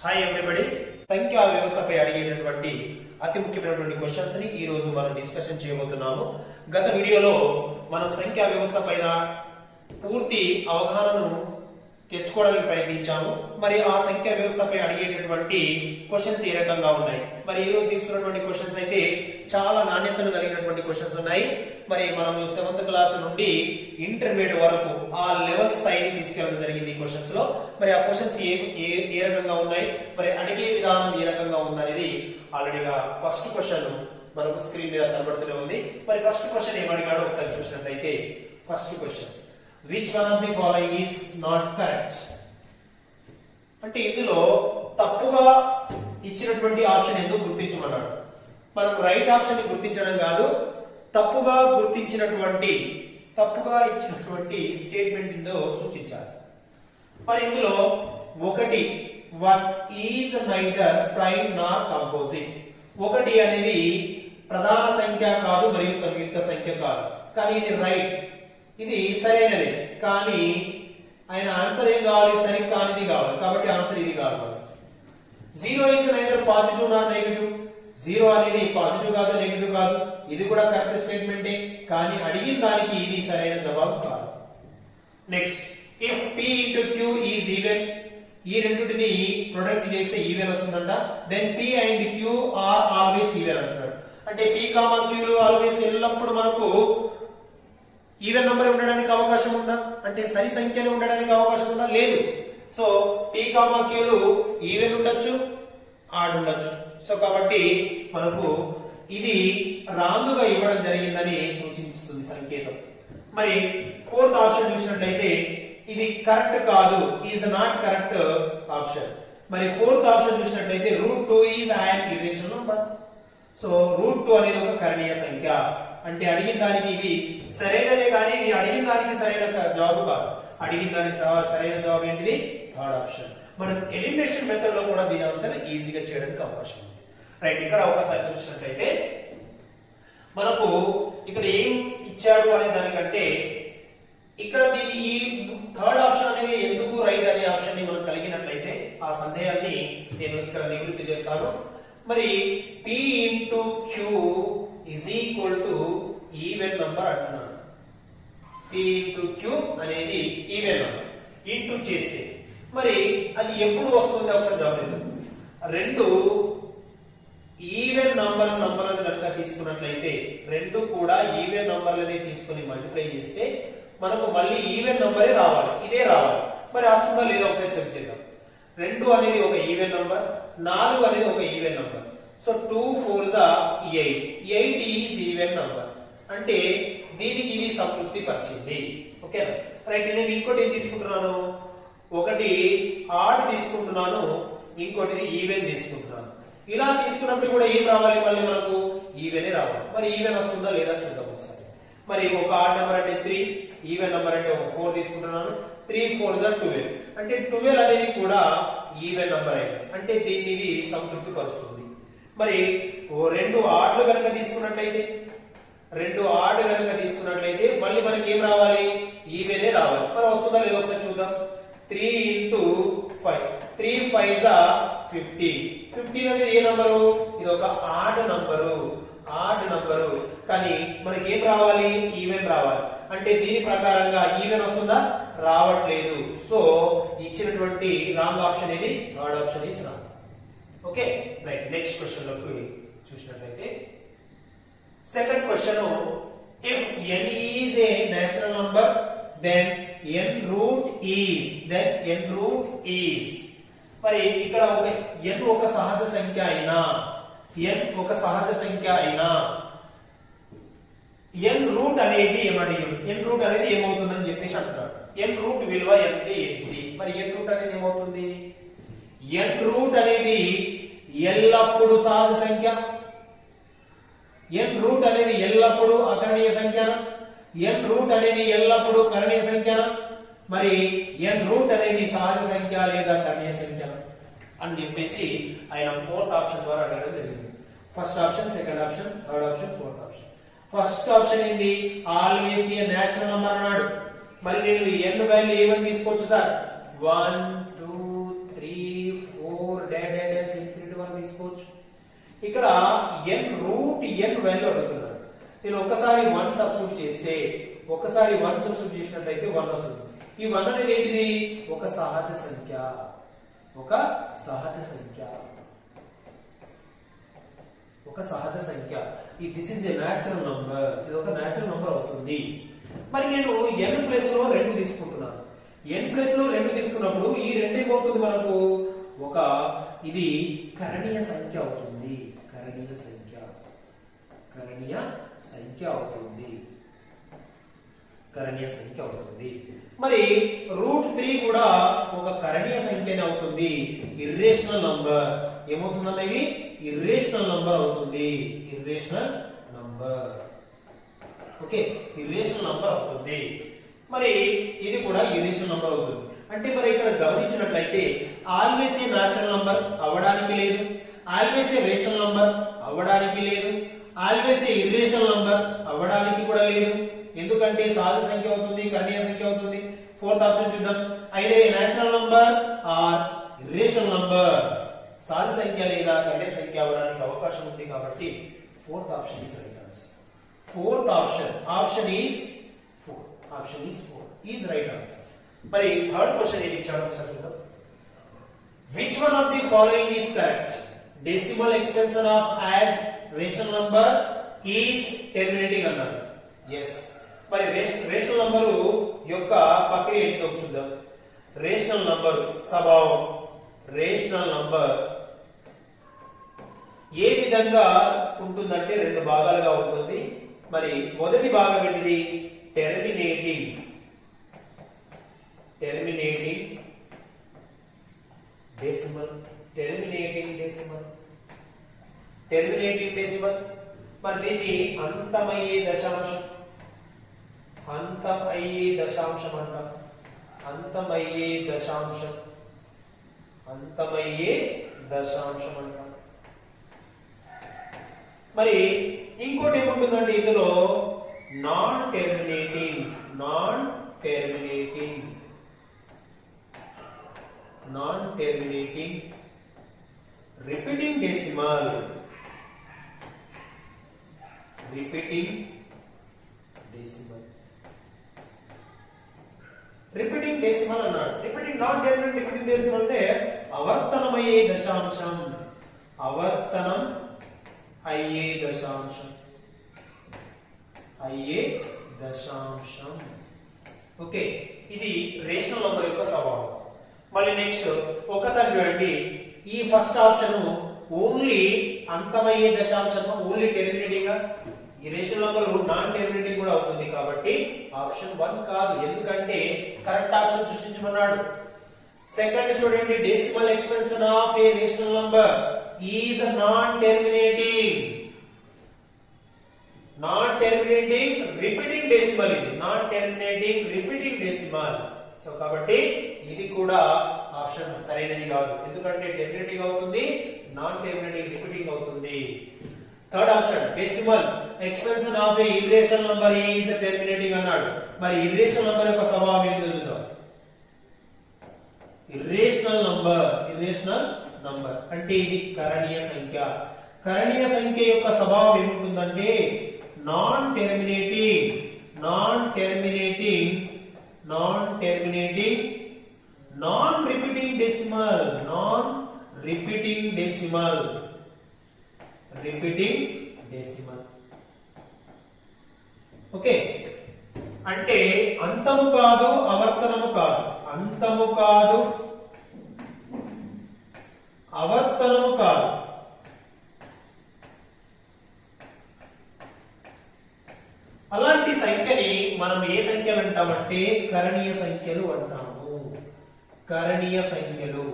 Hi everybody సంఖ్యా వ్యవస్థపై అడిగేటటువంటి అతి ముఖ్యమైనటువంటి క్వశ్చన్స్ ని ఈ రోజు మనం డిస్కషన్ చేయబోతున్నాము గత వీడియోలో మనం సంఖ్యా వ్యవస్థ పైన పూర్తి అవగాహనను తెచ్చుకోవడానికి ప్రయత్నించాము మరి ఆ సంఖ్యా వ్యవస్థపై అడిగేటటువంటి క్వశ్చన్స్ ఏ రకంగా ఉన్నాయి మరి ఈ రోజు తీసుకున్నటువంటి క్వశ్చన్స్ అయితే చాలా నాణ్యతను కలిగినటువంటి క్వశ్చన్స్ ఉన్నాయి మరి మనం సెవెంత్ క్లాస్ నుండి ఇంటర్మీడియట్ వరకు ఆ లెవెల్ స్థాయిని తీసుకెళ్ళడం జరిగింది ఈ క్వశ్చన్స్ లో మరి ఆ క్వశ్చన్స్ ఏ ఏ- ఏ రకంగా ఉన్నాయి మరి అడిగే విధానం ఏ రకంగా ఉందనేది ఆల్రెడీగా ఫస్ట్ క్వశ్చన్ మనకు స్క్రీన్ మీద కనబడుతూనే ఉంది మరి ఫస్ట్ క్వశ్చన్ ఏమడిగాడో ఒకసారి చూసినట్లయితే first question which one of the following is not correct అంటే ఇందులో తప్పుగా ఇచ్చినటువంటి ఆప్షన్ ఎందుకు గుర్తించమన్నాడు మనం రైట్ ఆప్షన్ ని గుర్తించడం కాదు తప్పుగా గుర్తించినటువంటి తప్పుగా ఇచ్చినటువంటి స్టేట్మెంట్ ఏందో సూచించాలి మరి ఇందులో ఒకటి one is neither prime nor composite ఒకటి అనేది ప్రధాన సంఖ్య కాదు మరియు సంయుక్త సంఖ్య కాదు కానీ ఇది రైట్ ఇది సరైనది కానీ ఆయన ఆన్సర్ ఏం కావాలి సరి కానిది కావాలి కాబట్టి ఆన్సర్ ఇది కావాలి zero is neither positive nor negative zero అనేది పాజిటివ్ కాదు నెగిటివ్ కాదు ఇది కూడా కరెక్ట్ స్టేట్మెంటే కానీ అడిగిన దానికి ఇది సరైన జవాబు కాదు next if P into Q is even ఈ రెండింటిని ప్రొడక్ట్ చేస్తే ఈవెన్ వస్తుందంట then P and Q are always even అంటున్నాడు అంటే పి కామా క్యూలు ఆల్వేస్ ఎల్లప్పుడు మనకు ఈవెన్ నంబర్ ఉండడానికి అవకాశం ఉందా అంటే సరి సంఖ్యలు ఉండడానికి అవకాశం ఉందా లేదు సో పి కామా క్యూలు ఈవెన్ ఉండొచ్చు ఆడ్ ఉండొచ్చు సో కాబట్టి మనకు ఇది రాంగ్ గా ఇవ్వడం జరిగిందని సూచిస్తుంది సంకేతం మరి ఫోర్త్ ఆప్షన్ చూసినట్లయితే ఇది కరెక్ట్ కాదు ఈజ్ నాట్ కరెక్ట్ ఆప్షన్ మరి ఫోర్త్ ఆప్షన్ చూసినట్లయితే root two is and irrational number so root two అనేది ఒక కరణీయ సంఖ్య అంటే అడిగిన దానికి ఇది సరైనదే కానీ ఇది అడిగిన దానికి సరైన క- జవాబు కాదు అడిగిన దానికి సవా- సరైన జవాబు ఏంటిది థర్డ్ ఆప్షన్ మనం ఎలిమినేషన్ మెథడ్ లో కూడా దీని ఆన్సర్ ఈజీగా చేయడానికి అవకాశం ఉంది రైట్ ఇక్కడ ఒకసారి చూసినట్లయితే మనకు ఇక్కడ ఏం ఇచ్చాడు అనే దానికంటే ఇక్కడ దీని ఈ థర్డ్ ఆప్షన్ అనేది ఎందుకు రైట్ అనే ఆప్షన్ ని మనం కలిగినట్లయితే ఆ సందేహాన్ని నేను ఇక్కడ నివృత్తి చేస్తాను మరి p into q is equal to even number అంటున్నాను పి ఇంటూ క్యూ అనేది ఈవెన్ నంబర్ ఇంటూ చేస్తే మరి అది ఎప్పుడు వస్తుంది ఒకసారి జవాబు రెండు ఈవెన్ నంబర్ నంబర్లను కనుక తీసుకున్నట్లయితే రెండు కూడా ఈవెన్ నంబర్లని తీసుకుని మల్టిప్లై చేస్తే మనకు మళ్ళీ ఈవెన్ నంబరే రావాలి ఇదే రావాలి మరి వస్తుందో లేదో ఒకసారి చెక్ చేద్దాం రెండు అనేది ఒక ఈవెన్ నంబర్ నాలుగు అనేది ఒక even number so two four జా eight eight is even number అంటే దీనికి ఇది సంతృప్తి పరిచింది ఓకేనా రైట్ నేను ఇంకోటి ఏం తీసుకుంటున్నాను ఒకటి ఆడ్ తీసుకుంటున్నాను ఇంకోటిది ఈవెన్ తీసుకుంటున్నాను ఇలా తీసుకున్నప్పుడు కూడా ఏం రావాలి మళ్ళీ మనకు ఈవెనే రావాలి మరి ఈవెన్ వస్తుందా లేదా చూద్దాం ఒకసారి మరి ఒక ఆడ్ నెంబర్ అంటే త్రీ ఈవెన్ నెంబర్ అంటే ఒక ఫోర్ తీసుకుంటున్నాను త్రీ ఫోర్ జా ట్వెల్వ్ అంటే ట్వెల్వ్ అనేది కూడా ఈవెన్ నెంబర్ అయింది అంటే దీన్ని ఇది సంతృప్తి పరుస్తుంది మరి ఓ రెండు ఆడ్లు కనుక తీసుకున్నట్లయితే రెండు ఆడ్ కనుక తీసుకున్నట్లయితే మళ్ళీ మనకి ఏం రావాలి ఈవెనే రావాలి మరి వస్తుందా లేదో ఒకసారి చూద్దాం three into five three five జా ఫిఫ్టీన్ ఫిఫ్టీన్ అనేది ఏ నంబరు ఇది ఒక ఆడ్ నంబరు ఆడ్ నంబరు కానీ మనకి ఏం రావాలి ఈవెన్ రావాలి అంటే దీని ప్రకారంగా ఈవెన్ వస్తుందా రావట్లేదు సో ఇచ్చినటువంటి రాంగ్ ఆప్షన్ ఇది third option is wrong okay right next question లోకి చూసినట్లయితే second question if n is a natural number then n root is then n root is మరి ఇక్కడ ఒక ఎన్ ఒక సహజ సంఖ్య అయినా ఎన్ ఒక సహజ సంఖ్య అయినా ఎన్ రూట్ అనేది ఏమడిగాడు ఎన్ రూట్ అనేది ఏమవుతుందని చెప్పేసి అంటున్నాడు ఎన్ రూట్ విలువ అంటే ఏంటి మరి ఎన్ రూట్ అనేది ఏమవుతుంది ఎన్ రూట్ అనేది ఎల్లప్పుడూ సహజ సంఖ్య ఎన్ రూట్ అనేది ఎల్లప్పుడూ అకరణీయ సంఖ్యన ఎన్ రూట్ అనేది ఎల్లప్పుడూ కరణీయ సంఖ్యన మరి ఎన్ రూట్ అనేది సహజ సంఖ్య లేదా కరణీయ సంఖ్య అని చెప్పేసి ఆయన ఫోర్త్ ఆప్షన్ ద్వారా అడగడం జరిగింది first option second option third option fourth option first option ఏంది ఆల్వేస్ ఏ నేచురల్ నంబర్ అన్నాడు మరి నేను ఎన్ వాల్యూ ఏమని తీసుకోవచ్చు sir one two three four dash dash dash infinity వరకు తీసుకోవచ్చు ఇక్కడ ఎన్ రూట్ ఎన్ వాల్యూ అడుగుతున్నాడు నేను ఒకసారి వన్ సబ్స్టిట్యూట్ చేస్తే ఒకసారి వన్ సబ్స్టిట్యూట్ చేసినట్లయితే వన్ వస్తుంది ఈ వన్ అనేది ఏంటిది ఒక సహజ సంఖ్య ఒక సహజ సంఖ్య ఒక సహజ సంఖ్య ఈ this is a natural number ఇది ఒక న్యాచురల్ నంబర్ అవుతుంది మరి నేను ఎన్ ప్లేస్ లో రెండు తీసుకుంటున్నాను ఎన్ ప్లేస్ లో రెండు తీసుకున్నప్పుడు ఈ రెండు ఏమవుతుంది మనకు ఒక ఇది కరణీయ సంఖ్య అవుతుంది కరణీయ సంఖ్య కరణీయ సంఖ్య అవుతుంది కరణీయ సంఖ్య అవుతుంది మరి రూట్ త్రీ కూడా ఒక కరణీయ సంఖ్యనే అవుతుంది ఇర్రేషనల్ నంబర్ ఏమవుతుందన్న ఇది ఇర్రేషనల్ నంబర్ అవుతుంది irrational number okay irrational number అవుతుంది మరి ఇది కూడా ఇర్రేషనల్ నంబర్ అవుతుంది అంటే మరి ఇక్కడ గమనించినట్లయితే ఆల్వేస్ ఏ న్యాచురల్ నంబర్ అవ్వడానికి లేదు ఆల్వేస్ ఏ రేషనల్ నంబర్ అవ్వడానికి లేదు ఆల్వేస్ ఏ ఇర్రేషనల్ నంబర్ అవ్వడానికి కూడా లేదు ఎందుకంటే సహజ సంఖ్య అవుతుంది కర్ణీయ సంఖ్య అవుతుంది ఫోర్త్ ఆప్షన్ చూద్దాం అయితే natural number or irrational number సహజ సంఖ్య లేదా కర్ణీయ సంఖ్య అవడానికి అవకాశం ఉంది కాబట్టి fourth option is right answer fourth option option is four option is four is right answer మరి థర్డ్ క్వశ్చన్ ఏది ఇచ్చాడు ఒకసారి చూద్దాం which one of the following is correct decimal extension of as rational number is terminating అన్నాడు yes మరి rational number యొక్క ప్రక్రియ ఏంటిదో చూద్దాం రేషనల్ నంబర్ స్వభావం రేషనల్ నంబర్ ఏ విధంగా ఉంటుందంటే రెండు భాగాలుగా ఉంటుంది మరి మొదటి భాగం ఏంటిది terminating terminating decimal terminating decimal terminating decimal మరి దీన్ని అంతమయ్యే దశాంశం అంతం అయ్యే దశాంశం అంటాం అంతమయ్యే దశాంశం అంతమయ్యే దశాంశం అంటాం మరి ఇంకోటి ఏముంటుందంటే ఇందులో non terminating non terminating non terminating repeating decimal repeating decimal repeating decimal అన్నాడు repeating non terminate repeating decimal అంటే అవర్తనమయ్యే దశాంశం అవర్తనం అయ్యే దశాంశం అయ్యే దశాంశం ఓకే ఇది రేషనల్ నంబర్ యొక్క స్వభావం మళ్ళీ నెక్స్ట్ ఒక్కసారి చూడండి ఈ ఫస్ట్ ఆప్షన్ ఓన్లీ అంతమయ్యే దశాంశం ఓన్లీ టెర్మినేటింగ్ గా ఈ రేషనల్ నంబర్ నాన్ టెర్మినేటింగ్ కూడా అవుతుంది కాబట్టి ఆప్షన్ వన్ కాదు ఎందుకంటే కరెక్ట్ ఆప్షన్ సృష్టించమన్నాడు సెకండ్ చూడండి decimal expansion of a rational number is non terminating non terminating repeating decimal ఇది non terminating repeating decimal so కాబట్టి ఇది కూడా ఆప్షన్ సరైనది కాదు ఎందుకంటే టెర్మినేటింగ్ అవుతుంది నాన్ టెర్మినేటింగ్ రిపీటింగ్ అవుతుంది third option decimal expansion of a irrational number is terminating అన్నాడు మరి ఇర్రేషనల్ నంబర్ యొక్క స్వభావం ఏంటి చూద్దాం ఇర్రేషనల్ నంబర్ ఇర్రేషనల్ నంబర్ అంటే ఇది కరణీయ సంఖ్య కరణీయ సంఖ్య యొక్క స్వభావం ఏముంటుందంటే non terminating non terminating non terminating non repeating decimal non repeating decimal repeating decimal okay అంటే అంతము కాదు అవర్తనము కాదు అంతము కాదు అవర్తనము కాదు అలాంటి సంఖ్యని మనం ఏ సంఖ్యలు అంటామంటే కరణీయ సంఖ్యలు అంటాము కరణీయ సంఖ్యలు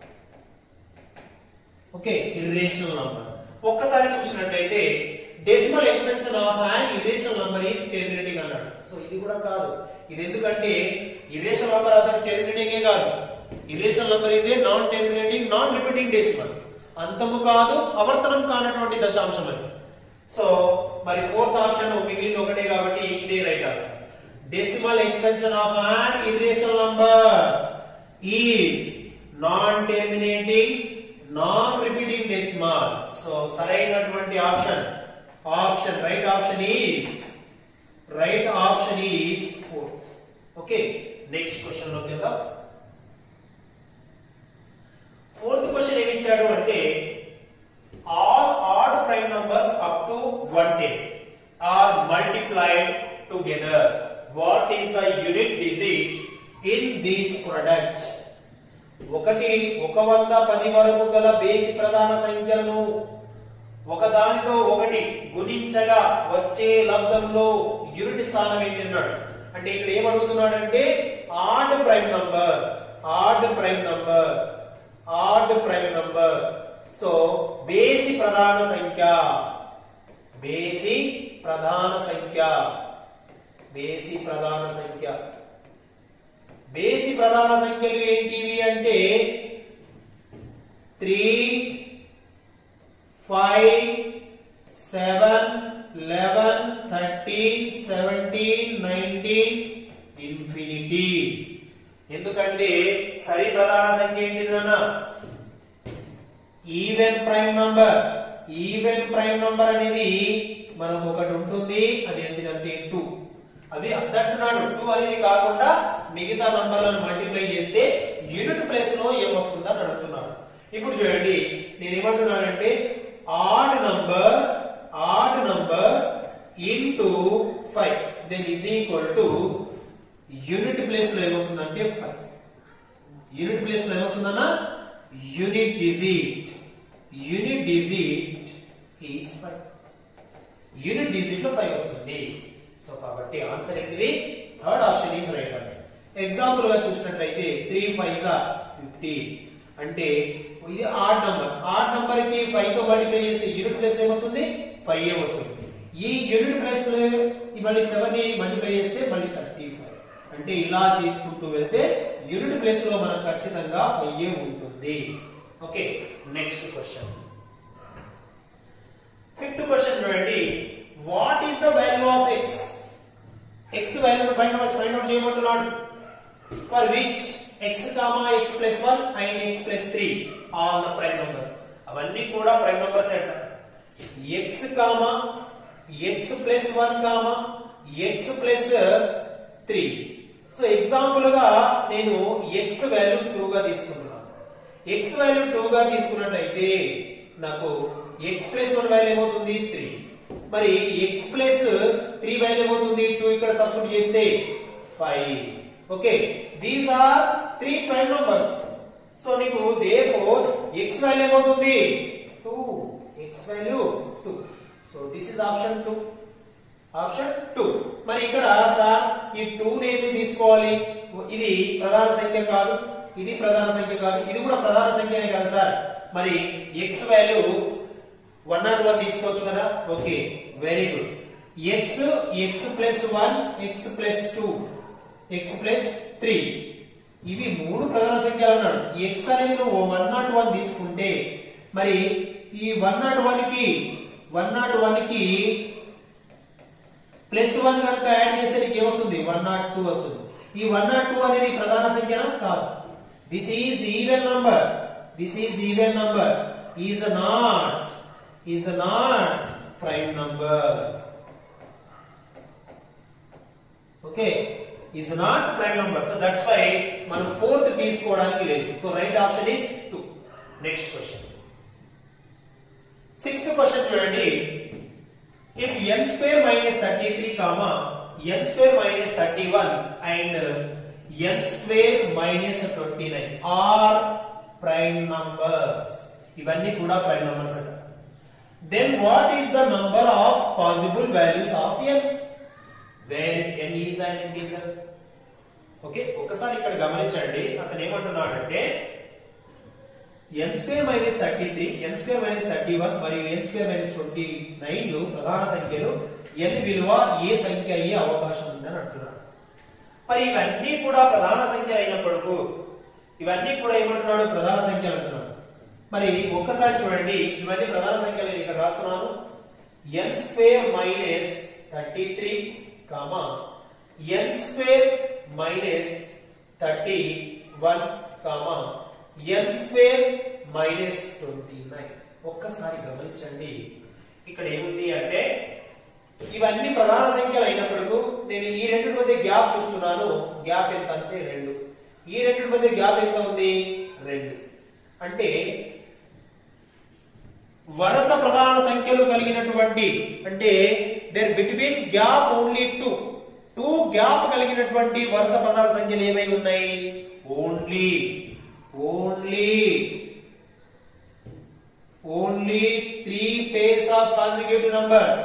ఓకే ఇర్రేషనల్ నంబర్ ఒక్కసారి చూసినట్లయితే decimal extension of an irrational number is terminating అన్నాడు సో ఇది కూడా కాదు ఇది ఎందుకంటే ఇర్రేషనల్ నంబర్ అసలు టెర్మినేటింగ్ కాదు irrational number is a non terminating non repeating decimal అంతము కాదు అవర్తనం కానటువంటి దశాంశం అది సో మరి ఫోర్త్ ఆప్షన్ మిగిలింది ఒకటే కాబట్టి ఇదే right answer decimal extension of an irrational number is non terminating decimal so సరైనటువంటి option option right option is right option is four okay next question లోకి వెళ్దాం ఫోర్త్ క్వశ్చన్ ఏమి ఇచ్చాడు అంటే all odd prime numbers up to one ten are multiplied together what is the unit digit in these product ఒకటి ఒక వంద పది వరకు గల బేసి ప్రధాన సంఖ్యలను ఒకదానితో ఒకటి గుణించగా వచ్చే లబ్ధంలో యూనిట్ స్థానం ఏంటన్నాడు అంటే ఇక్కడ ఏమడుగుతున్నాడంటే odd prime number odd prime number odd prime number so బేసి ప్రధాన సంఖ్య బేసి ప్రధాన సంఖ్య బేసి ప్రధాన సంఖ్య బేసి ప్రధాన సంఖ్యలు ఏంటివి అంటే three five seven eleven thirteen seventeen nineteen infinity ఎందుకంటే సరి ప్రధాన సంఖ్య ఏంటిదన్నా even prime number even prime number అనేది మనం ఒకటి ఉంటుంది అది ఏంటిదంటే టూ అవి అంటున్నాడు టూ అనేది కాకుండా మిగతా నంబర్లను మల్టిప్లై చేస్తే యూనిట్ ప్లేస్ లో ఏమొస్తుందని అడుగుతున్నాడు ఇప్పుడు చూడండి నేను ఏమంటున్నానంటే odd number odd number into five then is equal to unit place లో ఏమొస్తుందంటే ఫైవ్ యూనిట్ ప్లేస్ లో ఏమొస్తుందన్నా unit digit unit digit is five unit digit లో ఫైవ్ వస్తుంది సో కాబట్టి ఆన్సర్ ఏంటిది third option is right answer example గా చూసినట్లయితే త్రీ ఫైవ్ జా ఫిఫ్టీ అంటే ఇది ఆడ్ నంబర్ ఆడ్ నంబర్ కి ఫైవ్ తో మల్టిప్లై చేస్తే యూనిట్ ప్లేస్ ఏమొస్తుంది ఫైవ్ ఏ వస్తుంది ఈ యూనిట్ ప్లేస్ లో ఈ మళ్ళీ సెవెన్ ని మల్టిప్లై చేస్తే మళ్ళీ థర్టీ ఫైవ్ అంటే ఇలా చేసుకుంటూ వెళ్తే యూనిట్ ప్లేస్ లో మనకు ఖచ్చితంగా ఫైవ్ ఏ ఉంటుంది okay next question fifth question చూడండి what is the value of x x value find out find out చేయమంటున్నాడు for which x comma x plus one and x plus three all the prime numbers అవన్నీ కూడా prime numbers అంట x comma x plus one comma x plus three so example గా నేను X value two గా తీసుకుంటున్నాను X value two గా తీసుకున్నట్లయితే నాకు ఎక్స్ ప్లస్ వన్ వాల్యూ ఏమవుతుంది త్రీ మరి ఎక్స్ ప్లస్ త్రీ వాల్యూ ఏమవుతుంది టూ ఇక్కడ సబ్స్టిట్యూట్ చేస్తే five okay these are three prime numbers so నీకు దే ఫోర్ ఎక్స్ వాల్యూ ఏమవుతుంది two x value two so this is option two option two మరి ఇక్కడ sir ఈ two నేది తీసుకోవాలి ఇది ప్రధాన సంఖ్య కాదు ఇది ప్రధాన సంఖ్య కాదు ఇది కూడా ప్రధాన సంఖ్యనే కాదు సార్ మరి x value one not one తీసుకోవచ్చు కదా okay very good x x plus one x plus two x plus three ఇవి మూడు ప్రధాన సంఖ్యలు అన్నాడు ఎక్స్ అనేది నువ్వు వన్ నాట్ వన్ తీసుకుంటే మరి ఈ వన్ నాట్ వన్ కి వన్ నాట్ వన్ కి ప్లస్ వన్ కనుక యాడ్ చేస్తే నీకు ఏమొస్తుంది వన్ నాట్ టూ వస్తుంది ఈ వన్ నాట్ టూ అనేది ప్రధాన సంఖ్యనా కాదు this is even number this is even number is not is not prime number okay is not prime number so that's why మనం ఫోర్త్ తీసుకోవడానికి లేదు so right option is two next question sixth question చూడండి if n square minus 33 comma n square minus 31 and uh, n square minus 29 are prime numbers ఇవన్నీ కూడా prime numbers అంట then what is the number of possible values of n where n is an integer okay ఒకసారి ఇక్కడ గమనించండి అతను ఏమంటున్నాడంటే n square minus thirty three n square minus thirty one మరియు n square minus twenty నైన్లు ప్రధాన సంఖ్యలు ఎన్ విలువ ఏ సంఖ్య అయ్యే అవకాశం ఉందని అంటున్నాడు మరి ఇవన్నీ కూడా ప్రధాన సంఖ్య అయినప్పుడు ఇవన్నీ కూడా ఏమంటున్నాడు ప్రధాన సంఖ్య అంటున్నాడు మరి ఒక్కసారి చూడండి ఇవన్నీ ప్రధాన సంఖ్యలు నేను ఇక్కడ రాస్తున్నాను n square minus thirty three comma n square minus thirty one comma n square minus twenty nine ఒక్కసారి గమనించండి ఇక్కడ ఏముంది అంటే ఇవన్నీ ప్రధాన సంఖ్యలు అయినప్పటికీ నేను ఈ రెండు మధ్య గ్యాప్ చూస్తున్నాను గ్యాప్ ఎంత అంటే రెండు ఈ రెండు మధ్య గ్యాప్ ఎంత ఉంది రెండు అంటే వరుస ప్రధాన సంఖ్యలు కలిగినటువంటి అంటే there between gap only two two gap కలిగినటువంటి వరుస ప్రధాన సంఖ్యలు ఏమై ఉన్నాయి only only only three pairs of consecutive numbers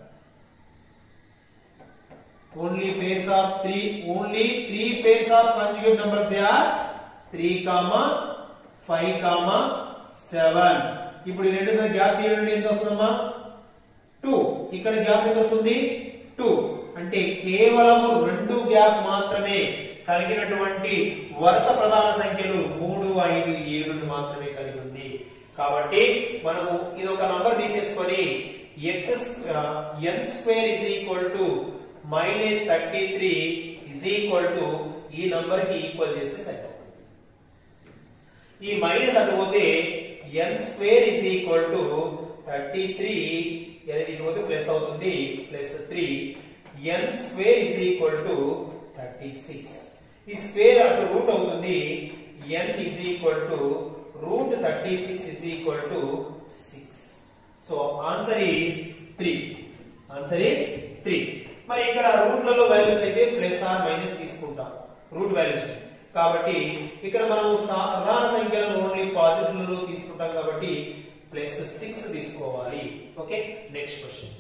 only pairs of three only three pairs of conjugate number they are 3 comma 5 comma 7 ఇప్పుడు ఈ రెండు మీద గ్యాప్ తీయండి ఎంత వస్తుందమ్మా 2 ఇక్కడ గ్యాప్ ఎంత వస్తుంది 2 అంటే కేవలం రెండు గ్యాప్ మాత్రమే కలిగినటువంటి వరుస ప్రధాన సంఖ్యలు 3 5 7 మాత్రమే కలిగి ఉంది కాబట్టి మనము ఇది ఒక నంబర్ తీసేసుకొని x n square is equal to minus thirty three is equal to ఈ నంబర్ కి ఈక్వల్ చేస్తే సరిపోతుంది ఈ మైనస్ అటు పోతే n square is equal to thirty three అనేది ఇటు పోతే ప్లస్ అవుతుంది plus three n square is equal to thirty six ఈ స్క్వేర్ అటు రూట్ అవుతుంది n is equal to root thirty six is equal to six so answer is three answer is three మరి ఇక్కడ రూట్లలో వాల్యూస్ అయితే plus or minus తీసుకుంటాం root values కాబట్టి ఇక్కడ మనం సా- ప్రధాన సంఖ్యలను ఓన్లీ పాజిటివ్ లో తీసుకుంటాం కాబట్టి ప్లస్ సిక్స్ తీసుకోవాలి okay next question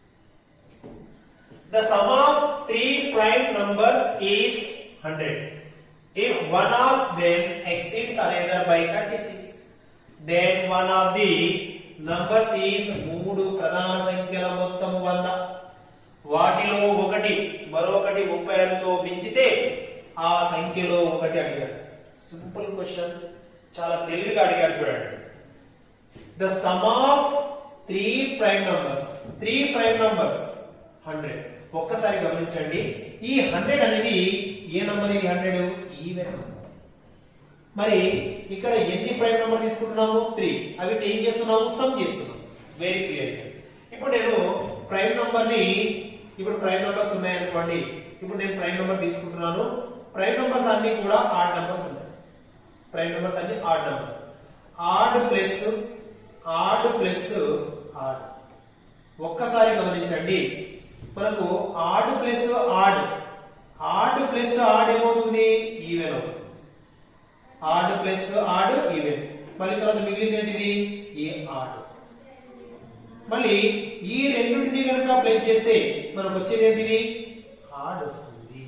the sum of three prime numbers is hundred if one of them exceeds another by thirty six then one of the numbers is మూడు ప్రధాన సంఖ్యల మొత్తం వంద వాటిలో ఒకటి మరొకటి ముప్పై ఆరుతో మించితే ఆ సంఖ్యలో ఒకటి అడిగాడు సింపుల్ క్వశ్చన్ చాలా తెలివిగా అడిగాడు చూడండి the sum of three prime numbers three prime numbers hundred ఒక్కసారి గమనించండి ఈ హండ్రెడ్ అనేది ఏ నంబర్ ఇది హండ్రెడ్ ఈవెన్ నంబర్ మరి ఇక్కడ ఎన్ని ప్రైమ్ నంబర్ తీసుకుంటున్నాము త్రీ అవి ఏం చేస్తున్నాము సమ్ చేస్తున్నాం వెరీ క్లియర్ ఇప్పుడు నేను ప్రైమ్ నంబర్ ని ఇప్పుడు ప్రైమ్ నంబర్స్ ఉన్నాయనుకోండి ఇప్పుడు నేను ప్రైమ్ నంబర్ తీసుకుంటున్నాను ప్రైమ్ నంబర్స్ అన్ని కూడా ఆడ్ నంబర్స్ ఉన్నాయి ప్రైమ్ నంబర్స్ అన్ని odd number odd plus odd plus odd ఒక్కసారి గమనించండి మనకు odd plus odd odd plus odd ఏమవుతుంది ఈవెన్ అవుతుంది ఆడ్ ప్లస్ ఆడ్ ఈవెన్ మళ్ళీ తర్వాత మిగిలింది ఏంటిది ఏ ఆడ్ మళ్ళీ ఈ రెండింటిని కనుక ప్లేస్ చేస్తే మనకు వచ్చేది ఏంటిది ఆడ్ వస్తుంది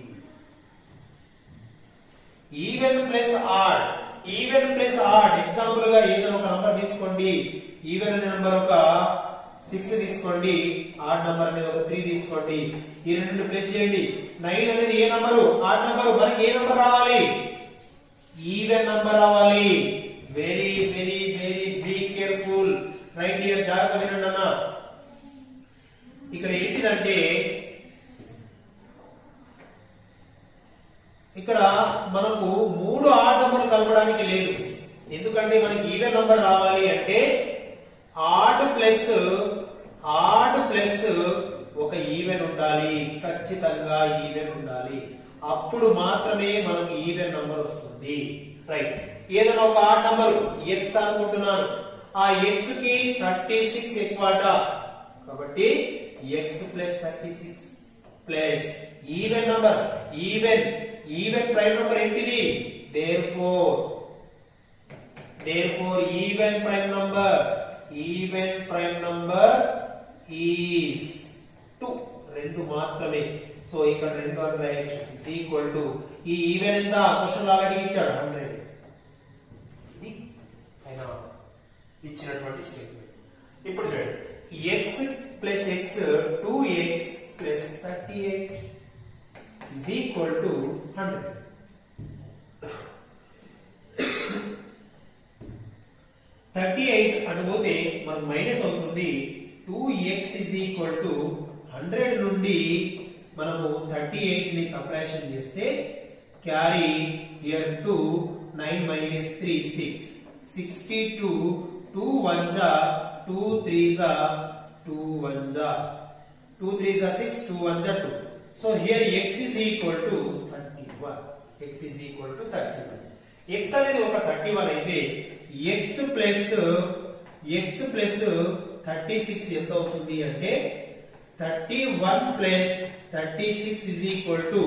even plus odd even plus odd example గా ఏదైనా ఒక నంబర్ తీసుకోండి ఈవెన్ అనే నంబర్ ఒక సిక్స్ తీసుకోండి ఆడ్ నంబర్ అనేది ఒక త్రీ తీసుకోండి ఈ రెండు ప్లేస్ చేయండి నైన్ అనేది ఏ నంబరు ఆడ్ నంబరు మనకి ఏ నంబర్ రావాలి ఈవెన్ నంబర్ రావాలి very very very be careful right here జాగ్రత్త వినండి అన్న ఇక్కడ ఏంటిదంటే ఇక్కడ మనకు మూడు ఆడ్ నంబర్ కలపడానికి లేదు ఎందుకంటే మనకి ఈవెన్ నంబర్ రావాలి అంటే ఆడ్ ప్లస్ ఆడ్ ప్లస్ ఒక ఈవెన్ ఉండాలి ఖచ్చితంగా ఈవెన్ ఉండాలి అప్పుడు మాత్రమే మనకు ఈవెన్ నంబర్ వస్తుంది రైట్ ఏదైనా ఒక ఆడ్ నంబర్ ఎక్స్ అనుకుంటున్నాను ఆ ఎక్స్ కి థర్టీ సిక్స్ ఎక్కువట కాబట్టి x plus thirty six plus even number even even prime number ఏంటిది there four there four even prime number even prime number is two రెండు మాత్రమే సో ఇక్కడ రెండు అని రాయొచ్చు ఇస్ ఈక్వల్ టు ఈ ఈవెన్ ఎంత క్వశ్చన్ ఆల్రెడీ ఇచ్చాడు హండ్రెడ్ ఇది ఆయన ఇచ్చినటువంటి స్టేట్మెంట్ ఇప్పుడు చూడండి x plus x two x plus thirty eight is equal to hundred thirty eight అడిగితే మనకు మైనస్ అవుతుంది two X is equal to hundred నుండి మనము థర్టీ ఎయిట్ ని సబ్ట్రాక్షన్ చేస్తే carry here to nine minus three six sixty two two one జా two three జా two one జా టూ త్రీ జా సిక్స్ టూ వన్ జా two so here x is equal to thirty one x is equal to thirty one x అనేది ఒక thirty one అయితే x plus x plus thirty six ఎంత అవుతుంది అంటే thirty one plus thirty six is equal to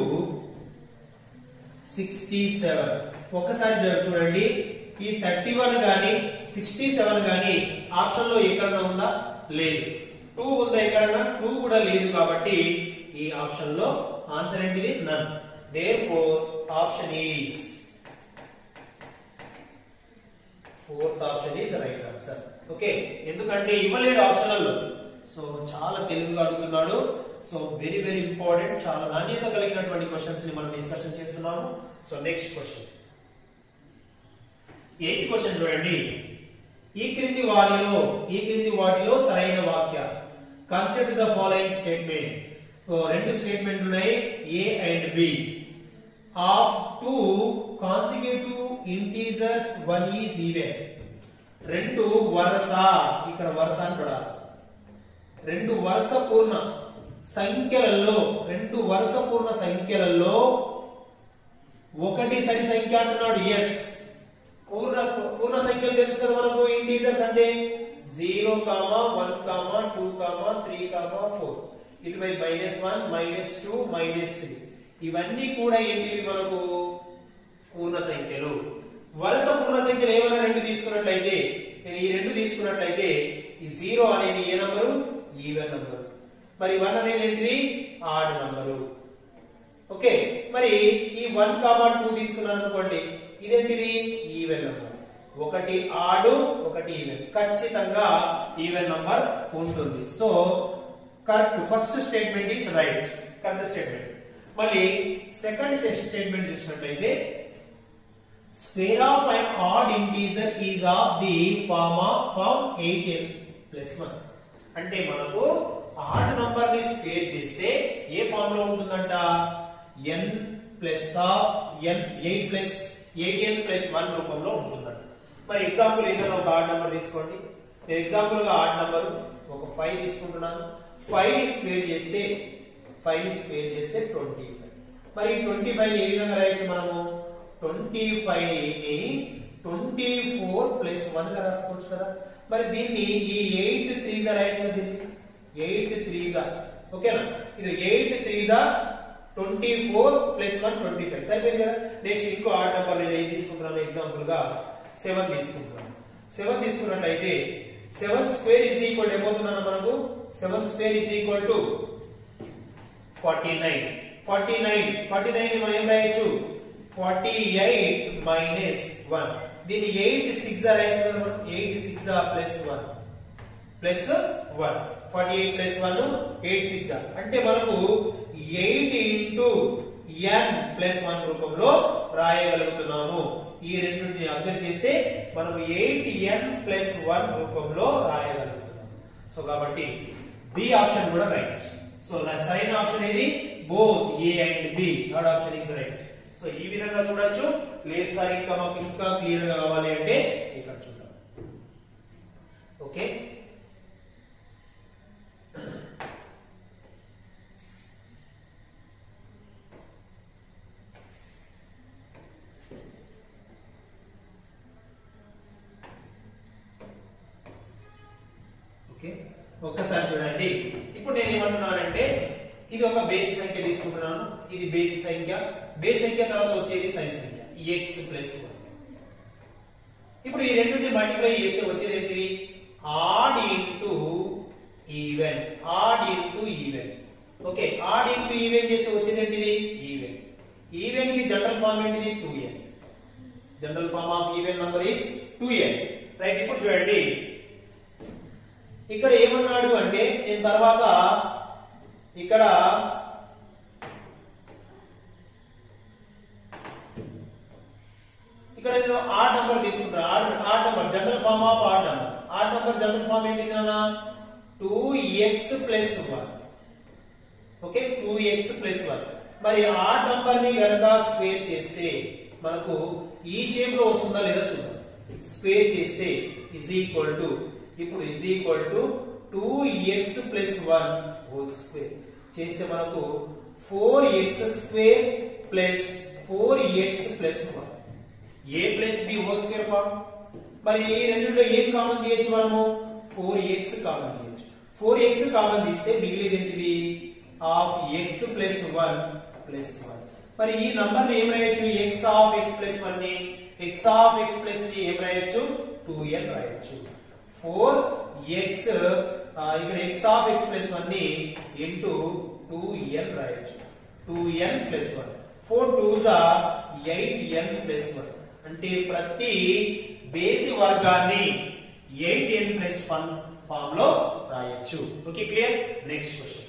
sixty seven ఒక్కసారి జర- చూడండి ఈ థర్టీ వన్ గాని సిక్స్టీ సెవెన్ గాని ఆప్షన్ లో ఎక్కడన్నా ఉందా లేదు టూ ఉందా ఎక్కడన్నా టూ కూడా లేదు కాబట్టి ఈ ఆప్షన్ లో ఆన్సర్ ఏంటిది none there four option is fourth option is right answer okay ఎందుకంటే ఇవ్వలేడు ఆప్షనల్ సో చాలా తెలివిగా అడుగుతున్నాడు సో వెరీ వెరీ ఇంపార్టెంట్ చాలా నాణ్యత కలిగినటువంటి క్వశ్చన్స్ ని మనం డిస్కషన్ చేస్తున్నాము so next question eighth question చూడండి ఈ క్రింది వాటిలో ఈ క్రింది వాటిలో సరైన వాక్య కన్సెప్ట్ ద ఫాలోయింగ్ స్టేట్మెంట్ రెండు స్టేట్మెంట్ ఉన్నాయి A and B of two consecutive integers one is even రెండు వరుస ఇక్కడ వరుస అని పడాలి రెండు వరుస పూర్ణ సంఖ్యలలో రెండు వరుస పూర్ణ సంఖ్యలలో ఒకటి సరి సంఖ్య అంటున్నాడు ఎస్ పూర్ణ పూర్ణ సంఖ్యలు తెలుసు కదా మనకు ఇంటీజర్స్ అంటే zero comma one comma two comma three comma four ఇటువైపు minus one minus two minus three ఇవన్నీ కూడా ఏంటివి మనకు పూర్ణ సంఖ్యలు వరుస పూర్ణ సంఖ్యలు ఏమైనా రెండు తీసుకున్నట్లయితే నేను ఈ రెండు తీసుకున్నట్లయితే ఈ జీరో అనేది ఏ నంబరు ఈవెన్ నంబరు మరి వన్ అనేది ఏంటిది ఆడ్ నంబరు ఓకే మరి ఈ వన్ కామా టూ తీసుకున్నాను అనుకోండి ఇదేంటిది ఈవెన్ నంబర్ ఒకటి ఆడు ఒకటి ఈవెన్ ఖచ్చితంగా ఈవెన్ నంబర్ ఉంటుంది so correct first statement is right correct statement మళ్ళీ సెకండ్ స్టేట్మెంట్ చూసినట్లయితే square of and odd integer is of the form of form eight n plus one అంటే మనకు ఆడ్ నంబర్ ని స్క్వేర్ చేస్తే ఏ form లో ఉంటుందంట n plus of n eight plus eight n plus one రూపంలో ఉంటుందంట మరి ఎగ్జాంపుల్ ఏదైనా ఒక ఆడ్ నంబర్ తీసుకోండి నేను ఎగ్జాంపుల్ గా ఆడ్ నంబర్ ఒక ఫైవ్ తీసుకుంటున్నాను ఫైవ్ ని స్క్వేర్ చేస్తే ఫైవ్ ని స్క్వేర్ చేస్తే ట్వంటీ ఫైవ్ మరి ట్వంటీ ఫైవ్ ఏ విధంగా రాయొచ్చు మనము ట్వంటీ ఫైవ్ ని ట్వంటీ ఫోర్ ప్లస్ వన్ గా రాసుకోవచ్చు కదా మరి దీన్ని ఈ ఎయిట్ త్రీ జా రాయొచ్చు కదా దీన్ని ఎయిట్ త్రీ జా ఓకేనా ఇది ఎయిట్ త్రీ జా twenty four plus one twenty five సరిపోయింది కదా నెక్స్ట్ ఇంకో ఆడ్ నెంబర్ నేను ఏం తీసుకుంటున్నాను ఎగ్జాంపుల్ గా సెవెన్ తీసుకుంటున్నాను సెవెన్ తీసుకున్నట్లయితే సెవెన్ స్క్వేర్ ఇస్ ఈక్వల్ ఏమవుతున్నాను మనకు seven square is equal to forty nine forty nine forty nine మనం ఏం రాయొచ్చు ఫార్టీ ఎయిట్ మైనస్ వన్ దీన్ని ఎయిట్ సిక్స్ రాయొచ్చు కదా మనం eight six plus one plus one forty eight plus one eight six అంటే మనకు eight into n plus one రూపంలో రాయగలుగుతున్నాము ఈ రెండింటిని అబ్జర్వ్ చేస్తే మనం ఎయిట్ ఎన్ ప్లస్ వన్ రూపంలో రాయగలుగుతున్నాము సో కాబట్టి బి ఆప్షన్ కూడా రైట్ సో నా సరైన ఆప్షన్ ఏది both A and B third option is right so ఈ విధంగా చూడొచ్చు లేదు సార్ ఇంకా మాకు ఇంకా క్లియర్ గా కావాలి అంటే ఇక్కడ చూద్దాం ఓకే ఓకే ఒక్కసారి చూడండి ఇప్పుడు నేను ఏమంటున్నానంటే ఇది ఒక బేసి సంఖ్య తీసుకుంటున్నాను ఇది బేసి సంఖ్య బేసి సంఖ్య తర్వాత వచ్చేది సైన్ సంఖ్య ఎక్స్ ప్లస్ వన్ ఇప్పుడు ఈ రెండింటిని మల్టిప్లై చేస్తే వచ్చేది ఏంటిది odd into even odd into even okay odd into even చేస్తే వచ్చేది ఏంటిది ఈవెన్ ఈవెన్ కి జనరల్ ఫార్మ్ ఏంటిది two n general form of even number is two n right ఇప్పుడు చూడండి ఇక్కడ ఏమన్నాడు అంటే నేను తర్వాత ఇక్కడ ఇక్కడ నేను ఆడ్ నంబర్ తీసుకుంటాను odd odd number general form of odd number odd number general form ఏంటి నాన్న two x plus one okay two x plus one మరి ఆడ్ నంబర్ ని గనక స్క్వేర్ చేస్తే మనకు ఈ షేప్ లో వస్తుందా లేదా చూద్దాం స్క్వేర్ చేస్తే ఇజ్ ఈక్వల్ టు ఇప్పుడు is equal to two x plus one whole square చేస్తే మనకు four x square plus four x plus one A plus B whole square form మరి ఈ రెండులో ఏం కామన్ తీయచ్చు మనము ఫోర్ ఎక్స్ కామన్ తీయచ్చు ఫోర్ ఎక్స్ కామన్ తీస్తే మిగిలిది ఏంటిది of x plus one plus one మరి ఈ నంబర్ ని ఏం రాయొచ్చు x of x plus one ని ఎక్స్ ఆఫ్ ఎక్స్ ప్లస్ ని ఏం రాయొచ్చు టూ ఎన్ రాయొచ్చు ఫోర్ ఎక్స్ ఇక్కడ x of x plus one ని ఇంటూ టూ ఎన్ రాయొచ్చు two n plus one four two eight n plus one అంటే ప్రతి బేసి వర్గాన్ని eight n plus one form లో రాయొచ్చు okay clear next question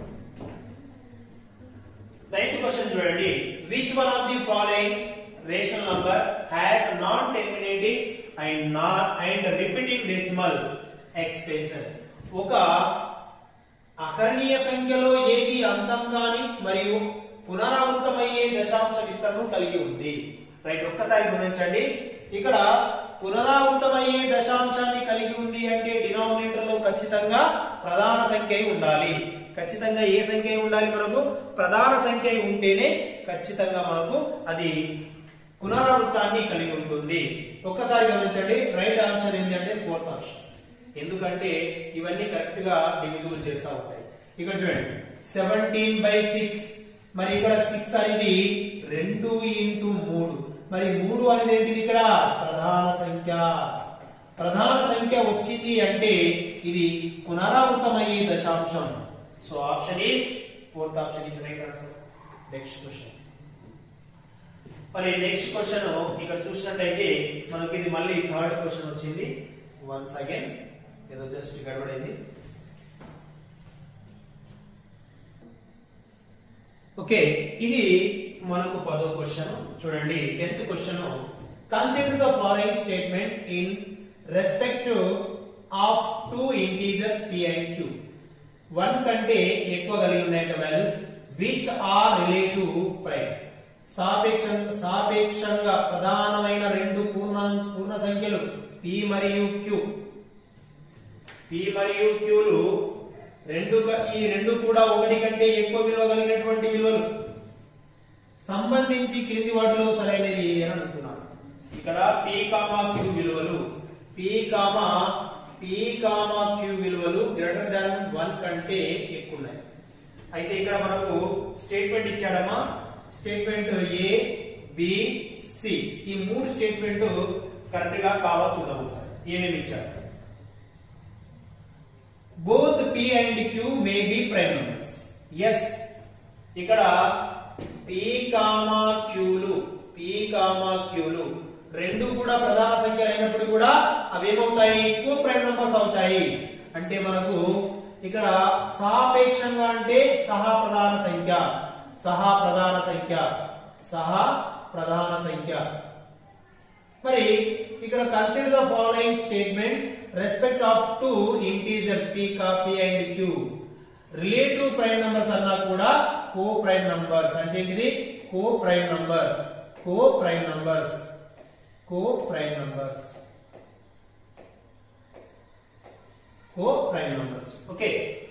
ninth question చూడండి which one of the following rational number has non terminating and not and repeating decimal extension ఒక అకర్ణీయ సంఖ్యలో ఏది అంతం కాని మరియు పునరావృతమయ్యే దశాంశ విస్తరణను కలిగి ఉంది రైట్ ఒక్కసారి గమనించండి ఇక్కడ పునరావృతమయ్యే దశాంశాన్ని కలిగి ఉంది అంటే డినామినేటర్ లో ఖచ్చితంగా ప్రధాన సంఖ్య అయి ఉండాలి ఖచ్చితంగా ఏ సంఖ్య అయి ఉండాలి మనకు ప్రధాన సంఖ్య అయి ఉంటేనే ఖచ్చితంగా మనకు అది పునరావృతాన్ని కలిగి ఉంటుంది ఒక్కసారి గమనించండి రైట్ ఆప్షన్ ఏంటి అంటే ఫోర్త్ ఆప్షన్ ఎందుకంటే ఇవన్నీ కరెక్ట్ గా డివిజిబుల్ చేస్తూ ఉంటాయి ఇక్కడ చూడండి సెవెంటీన్ బై సిక్స్ మరి ఇక్కడ సిక్స్ అనేది రెండు ఇంటూ మూడు మరి మూడు అనేది ఏంటిది ఇక్కడ ప్రధాన సంఖ్య ప్రధాన సంఖ్య వచ్చింది అంటే ఇది పునరావృతమయ్యే దశాంశం so option is fourth option is right answer next question మరి నెక్స్ట్ క్వశ్చన్ ఇక్కడ చూసినట్టయితే మనకి ఇది మళ్ళీ థర్డ్ క్వశ్చన్ వచ్చింది వన్స్ అగైన్ ఏదో జస్ట్ గడబడైంది ఓకే ఇది మనకు పదో క్వశ్చన్ చూడండి tenth question consider the following statement in respect of two integers p and q one కంటే ఎక్కువ కలిగి ఉన్నాయి values which are relative prime సాపేక్ష సాపేక్షంగా ప్రధానమైన రెండు పూర్ణ పూర్ణ సంఖ్యలు పి మరియు క్యూ పి మరియు క్యూలు రెండు క- ఈ రెండు కూడా ఒకటి కంటే ఎక్కువ విలువ కలిగినటువంటి విలువలు సంబంధించి క్రింది వాటిలో సరైనది ఏది అని అంటున్నాను ఇక్కడ పి కామా క్యూ విలువలు p comma p comma q విలువలు గ్రేటర్ దాన్ వన్ కంటే ఎక్కువ ఉన్నాయి అయితే ఇక్కడ మనకు స్టేట్మెంట్ ఇచ్చాడమ్మా స్టేట్మెంట్ ఏ బి సి ఈ మూడు స్టేట్మెంట్ కరెక్ట్ గా కావా చూద్దాం ఒకసారి ఏమేమి ఇచ్చాడు both p and q may be prime numbers yes ఇక్కడ పి కామా క్యూలు పి కామా క్యూలు రెండు కూడా ప్రధాన సంఖ్యలు అయినప్పుడు కూడా అవి ఏమవుతాయి కో ప్రైమ్ నంబర్స్ అవుతాయి అంటే మనకు ఇక్కడ సాపేక్షంగా అంటే సహా ప్రధాన సంఖ్య సహా ప్రధాన సంఖ్య సహా ప్రధాన సంఖ్య మరి ఇక్కడ consider the following statement respect of to integers p కాపీ and q relative prime numbers అన్నా కూడా కో ప్రైమ్ నంబర్స్ అంటే ఏంటిది co prime numbers co prime numbers co prime numbers co prime numbers okay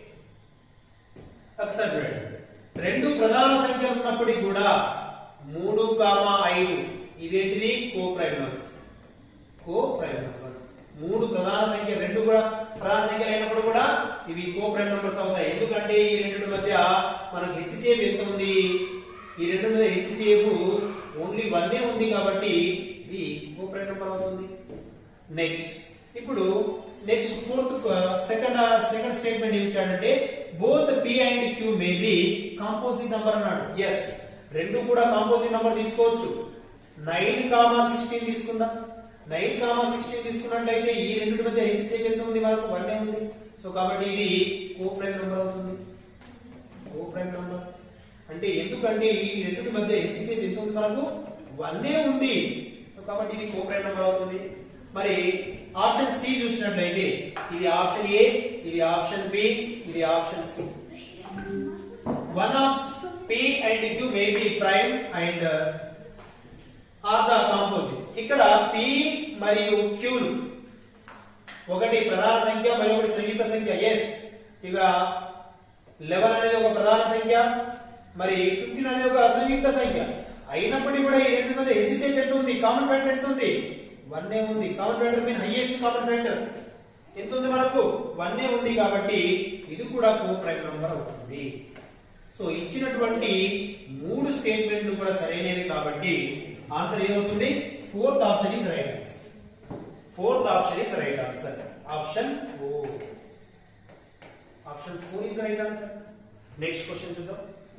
ఒకసారి చూడండి రెండు ప్రధాన సంఖ్యలు ఉన్నప్పటికీ కూడా మూడు కామా ఐదు ఇదేంటిది co prime numbers co prime numbers మూడు ప్రధాన సంఖ్య రెండు కూడా ప్రధాన సంఖ్యలు అయినప్పుడు కూడా ఇవి కో ప్రైమ్ నంబర్స్ అవుతాయి ఎందుకంటే ఈ రెండు మధ్య మనకు హెచ్సిఎఫ్ ఎంత ఉంది ఈ రెండు మీద హెచ్సిఎఫ్ ఓన్లీ వన్ ఉంది కాబట్టి ఇది కో ప్రైమ్ నంబర్ అవుతుంది నెక్స్ట్ ఇప్పుడు next fourth second second statement ఏమి ఇచ్చాడంటే both p and q may be composite number అన్నాడు ఎస్ రెండు కూడా కాంపోజిట్ నంబర్ తీసుకోవచ్చు నైన్ కామా సిక్స్టీన్ తీసుకుందాం నైన్ కామా సిక్స్టీన్ తీసుకున్నట్లయితే ఈ రెండు మధ్య హెచ్సిఎఫ్ ఎంత ఉంది మనకు వన్ ఉంది సో కాబట్టి ఇది కో ప్రైమ్ నంబర్ అవుతుంది కో ప్రైమ్ నంబర్ అంటే ఎందుకంటే ఈ రెండింటి మధ్య హెచ్సిఎఫ్ ఎంత ఉంది మనకు వన్ ఉంది సో కాబట్టి ఇది కో ప్రైమ్ నంబర్ అవుతుంది మరి ఆప్షన్ సి చూసినట్లయితే ఇది ఆప్షన్ ఏ ఇది ఆప్షన్ బి ఇది option C one of p and q may be prime and or the composite ఇక్కడ పి మరియు క్యూలు ఒకటి ప్రధాన సంఖ్య మరియు ఒకటి సంయుక్త సంఖ్య ఎస్ ఇక లెవెన్ అనేది ఒక ప్రధాన సంఖ్య మరి ఫిఫ్టీన్ అనేది ఒక సంయుక్త సంఖ్య అయినప్పటికీ కూడా ఈ రెండు మధ్య హెచ్సిఎఫ్ ఎంత ఉంది కామన్ ఫ్యాక్టర్ ఎంత ఉంది వన్ ఏ ఉంది common factor mean highest common factor ఎంత ఉంది మనకు వన్ ఏ ఉంది కాబట్టి ఇది కూడా కో ప్రైమ్ నంబర్ అవుతుంది సో ఇచ్చినటువంటి మూడు స్టేట్మెంట్లు కూడా సరైనవి కాబట్టి ఆన్సర్ ఏమవుతుంది fourth option is right answer fourth option is right answer option four option four is right answer next question చూద్దాం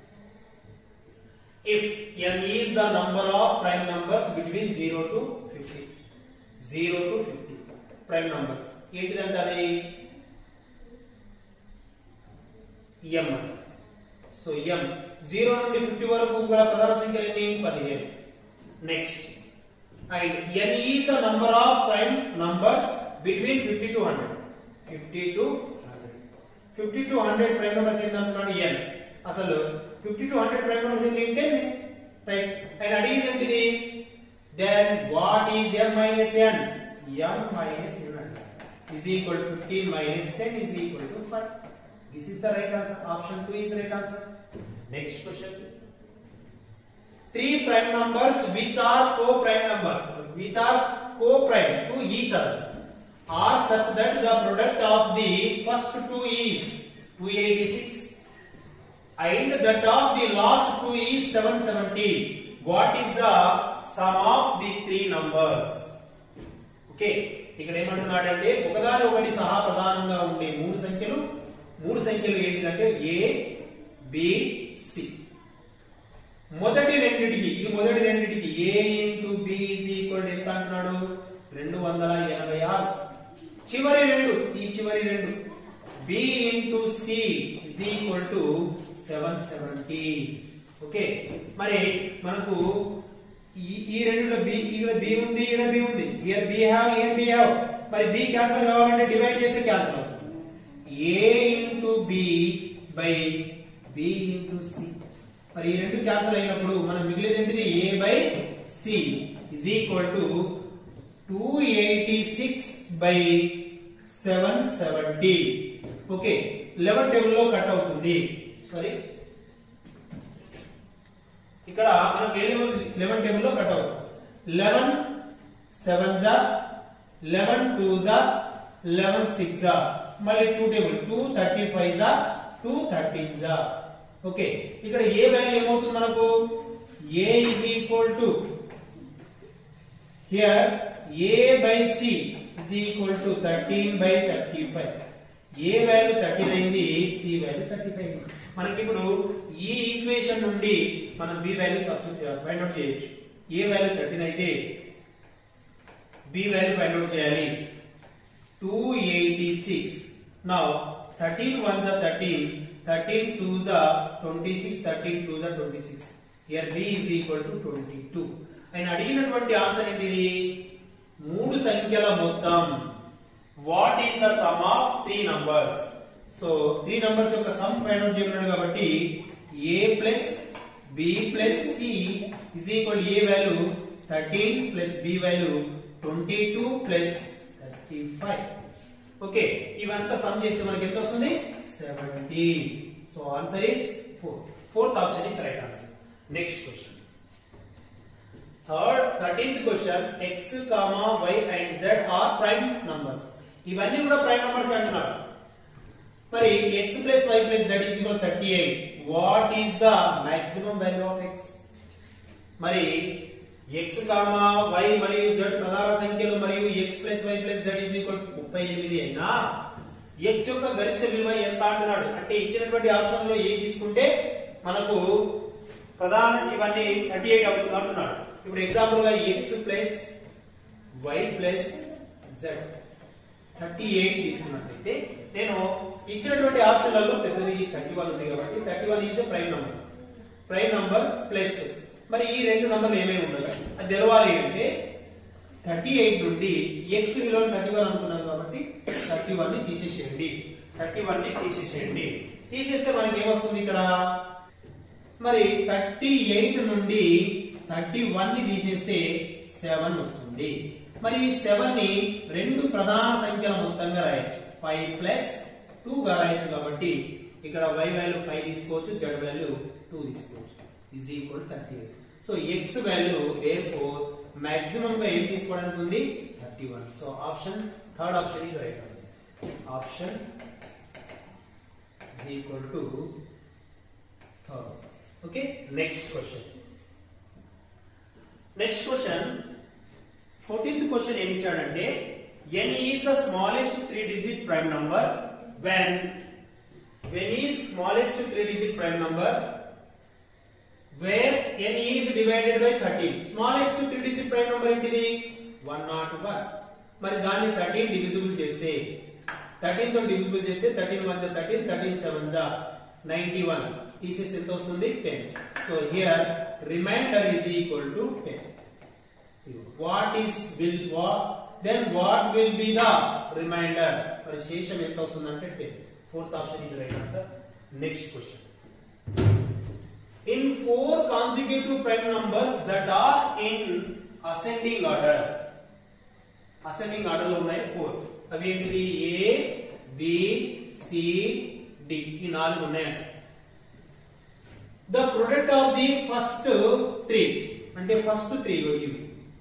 if n is the number of prime numbers between 0 to 50 0 to 50 prime numbers ఏంటిదంటే అది m so m 0 నుండి 50 వరకు గల ప్రధాన సంఖ్యలు ఎన్ని 15 next and n is the number of prime numbers between 50 to 100 50 to 100 50 to 100 prime numbers ఏంటంటున్నాడు n అసలు 50 to 100 ప్రైమ్ నంబర్స్ ఏంటి 10 రైట్ అండ్ అడిగింది ఏంటిది then what is m minus n m minus n is equal to 15 minus 10 is equal to 5 this is the right answer option 2 is right answer next question three prime numbers which are co-prime number which are co-prime to each other are such that the product of the first two is 286 and that of the last two is 770 what is the sum of the three numbers okay ఇక్కడ ఏమంటున్నాడంటే ఒకదాని ఒకటి సహా ప్రధానంగా ఉండే మూడు సంఖ్యలు మూడు సంఖ్యలు ఏంటిదంటే ఏ బి సి మొదటి రెండిటికి ఈ మొదటి రెండిటికి A into B is equal ఎంత అంటున్నాడు రెండు వందల ఎనభై ఆరు చివరి రెండు ఈ చివరి రెండు B into C is equal to seven seventy okay మరి మనకు ఈ ఈ రెండులో బి ఇక్కడ బి ఉంది ఇక్కడ బి ఉంది here B have here B have మరి బి క్యాన్సల్ కావాలంటే డివైడ్ చేస్తే క్యాన్సల్ అవుతుంది A into B by B into C మరి ఈ రెండు క్యాన్సల్ అయినప్పుడు మనం మిగిలేది ఏంటిది A by C is equal to two eighty six by seven seventy okay eleven table లో కట్ అవుతుంది సారీ ఇక్కడ మనకు ఏ లెవెన్ టేబుల్ లో కట్ అవుతుంది లెవెన్ సెవెన్ జా లెవెన్ టూ జా లెవెన్ సిక్స్ జా మళ్ళీ two table two thirty five జా టూ థర్టీన్ జా ఓకే ఇక్కడ ఏ వాల్యూ ఏమవుతుంది మనకు A is equal to here A by C is equal to thirteen by thirty five A value thirteen అయింది C value thirty five మనకి ఇప్పుడు ఈ equation నుండి మనం B value substitute find out చేయొచ్చు ఏ వాల్యూ థర్టీన్ అయితే B value find out చేయాలి two eighty six now thirteen one జా థర్టీన్ థర్టీన్ టూ జా ట్వంటీ సిక్స్ థర్టీన్ టూ జా twenty six year B is equal to twenty two ఆయన అడిగినటువంటి answer ఏంటిది మూడు సంఖ్యల మొత్తం what is the sum of three numbers so three numbers యొక్క సమ్ ఫైండ్ అవుట్ చేయమన్నాడు కాబట్టి A plus B plus C is equal A value thirteen plus B value twenty two plus thirty five okay ఇవంతా sum చేస్తే మనకి ఎంత వస్తుంది seventy so answer is four fourth option is right answer next question third thirteenth question X comma Y and Z are prime numbers ఇవన్నీ కూడా prime numbers అంటున్నారు మరి X plus Y plus Z is equal thirty eight what is the maximum value of X మరి X comma Y మరియు Z ప్రధాన సంఖ్యలు మరియు X plus Y plus Z is equal ముప్పై ఎనిమిది అయినా ఎక్స్ యొక్క గరిష్ట విలువ ఎంత అంటున్నాడు అంటే ఇచ్చినటువంటి ఆప్షన్ లో ఏ తీసుకుంటే మనకు ప్రధాన ఇవన్నీ థర్టీ ఎయిట్ అవుతుంది అంటున్నాడు ఇప్పుడు ఎగ్జాంపుల్ గా X plus Y plus Z thirty eight తీసుకున్నట్లయితే నేను ఇచ్చినటువంటి ఆప్షన్లలో పెద్దది థర్టీ వన్ ఉంది కాబట్టి thirty one is prime number prime number plus మరి ఈ రెండు నంబర్లు ఏమేమి ఉండొచ్చు అది తెలవాలి అంటే థర్టీ ఎయిట్ నుండి ఎక్స్ విలువ థర్టీ వన్ అనుకున్నాం కాబట్టి థర్టీ వన్ ని తీసేసేయండి థర్టీ వన్ ని తీసేసేయండి తీసేస్తే మనకి ఏమొస్తుంది ఇక్కడ మరి థర్టీ ఎయిట్ నుండి థర్టీ వన్ ని తీసేస్తే సెవెన్ వస్తుంది మరి ఈ సెవెన్ ని రెండు ప్రధాన సంఖ్యల మొత్తంగా రాయొచ్చు ఫైవ్ ప్లస్ టూ గా రాయొచ్చు కాబట్టి ఇక్కడ y వాల్యూ ఫైవ్ తీసుకోవచ్చు z వాల్యూ టూ తీసుకోవచ్చు is equal thirty eight so X value therefore maximum గా ఏం తీసుకోవడానికి ఉంది thirty one so option third option is right answer option is equal to third. Okay, next question. Next question, 14th question ఏమి ఇచ్చాడంటే n is the smallest three digit prime number when when is smallest three digit prime number where n is divided by 13 smallest three digit prime number ఏంటిది 101 మరి దాన్ని 13 divisible చేస్తే 13 తో divisible చేస్తే 13 one 13 13 seven జా 91 తీసేసి ఎంత వస్తుంది 10 so here remainder is equal to 10 what is will what then what will be the remainder మరి శేషం ఎంత వస్తుందంటే 10 fourth option is right answer next question in four consecutive prime numbers that are in ascending order ascending order లో ఉన్నాయి four అవి ఏంటిది ఏ B C D ఈ నాలుగు ఉన్నాయంట the product of the first three అంటే ఫస్ట్ త్రీ ఇవి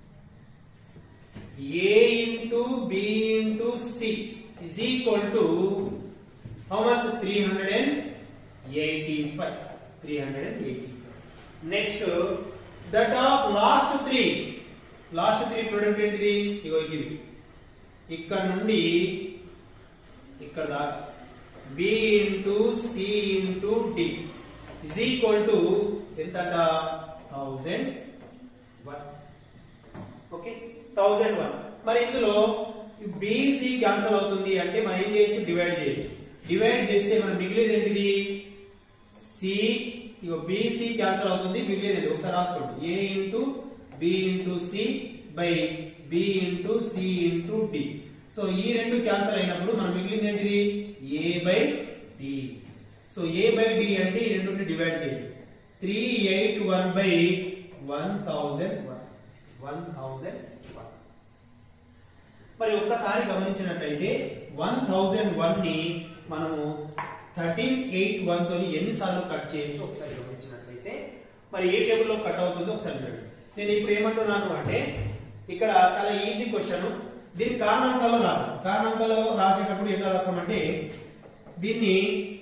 A into B into C is equal to how much three hundred and eighty five three hundred and eighty five next that of last three last three product ఏంటిది ఇగో ఇది ఇక్కడ నుండి ఇక్కడ దాకా B into C into D is equal to ఎంత thousand one okay thousand one మరి ఇందులో బీసీ క్యాన్సల్ అవుతుంది అంటే మనం ఏం చేయొచ్చు డివైడ్ చేయొచ్చు డివైడ్ చేస్తే మనం మిగిలేది ఏంటిది సి ఇగో బీసీ క్యాన్సల్ అవుతుంది మిగిలేది ఏంటి ఒకసారి రాసుకోండి A into B into C by B into C into D so ఈ రెండు క్యాన్సల్ అయినప్పుడు మనం మిగిలింది ఏంటిది A by D so A by D అంటే ఈ రెండు డివైడ్ చేయండి three eight one by one thousand one one thousand one మరి ఒక్కసారి గమనించినట్లయితే వన్ థౌజండ్ వన్ ని మనము థర్టీన్ ఎయిట్ వన్ తోని ఎన్నిసార్లు కట్ చేయొచ్చు ఒకసారి గమనించినట్లయితే మరి ఏ టేబుల్ లో కట్ అవుతుందో ఒకసారి చూడండి నేను ఇప్పుడు ఏమంటున్నాను అంటే ఇక్కడ చాలా ఈజీ క్వశ్చన్ దీని కారణాంకాలు రాదు కారణాంకాలు రాసేటప్పుడు ఎట్లా రాస్తామంటే దీన్ని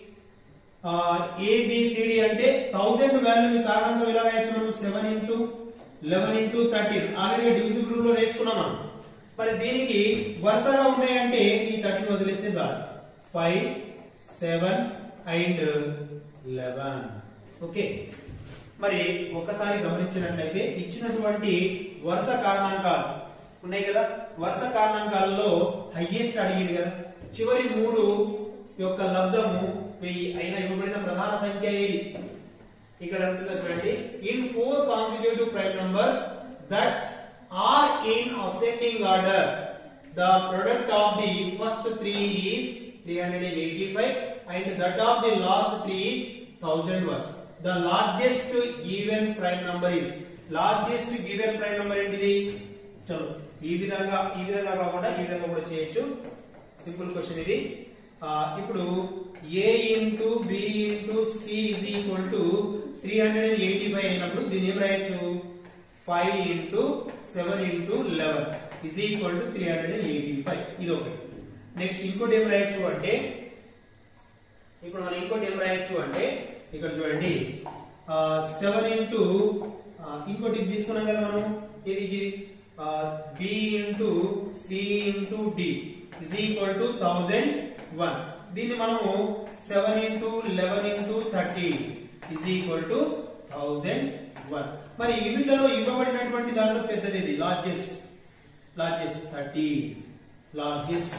ఏబిసిడి అంటే థౌజండ్ వాల్యూ కారణంగా ఎలా రాయొచ్చు మనం seven into eleven into thirteen already divisible లో నేర్చుకున్నాం మనం మరి దీనికి వరుసగా ఉన్నాయంటే ఈ థర్టీన్ వదిలేస్తే చాలు five seven and eleven okay మరి ఒక్కసారి గమనించినట్లయితే ఇచ్చినటువంటి వరుస కారణాంకాలు ఉన్నాయి కదా వరుస కారణాంకాలలో హైయెస్ట్ అడిగింది కదా చివరి మూడు యొక్క లబ్ధము వెయ్యి అయినా ఇవ్వబడిన ప్రధాన సంఖ్య ఏది ఇక్కడ అంటుందా చూడండి in four consecutive prime numbers that are in ascending order the product of the first three is three hundred and eighty five and that of the last three is thousand one the largest even prime number is largest given prime number ఏంటిది చలో ఈ విధంగా ఈ విధంగా కాకుండా ఈ విధంగా కూడా చేయొచ్చు సింపుల్ క్వశ్చన్ ఇది ఆ, ఇప్పుడు A into B into C is equal to three hundred and eighty five అయినప్పుడు దీన్ని ఏం రాయొచ్చు five into seven into eleven is equal to three hundred and eighty five ఇది ఒకటి నెక్స్ట్ ఇంకోటి ఏం రాయొచ్చు అంటే ఇప్పుడు మనం ఇంకోటి ఏం రాయొచ్చు అంటే ఇక్కడ చూడండి సెవెన్ ఇంటూ ఇంకోటి ఇది తీసుకున్నాం కదా మనం ఇది ఇది B into C into D is equal to thousand one దీన్ని మనము seven into eleven into thirty is equal to thousand one మరి వీటిలో ఇవ్వబడినటువంటి దానిలో పెద్దది ఇది largest largest thirty largest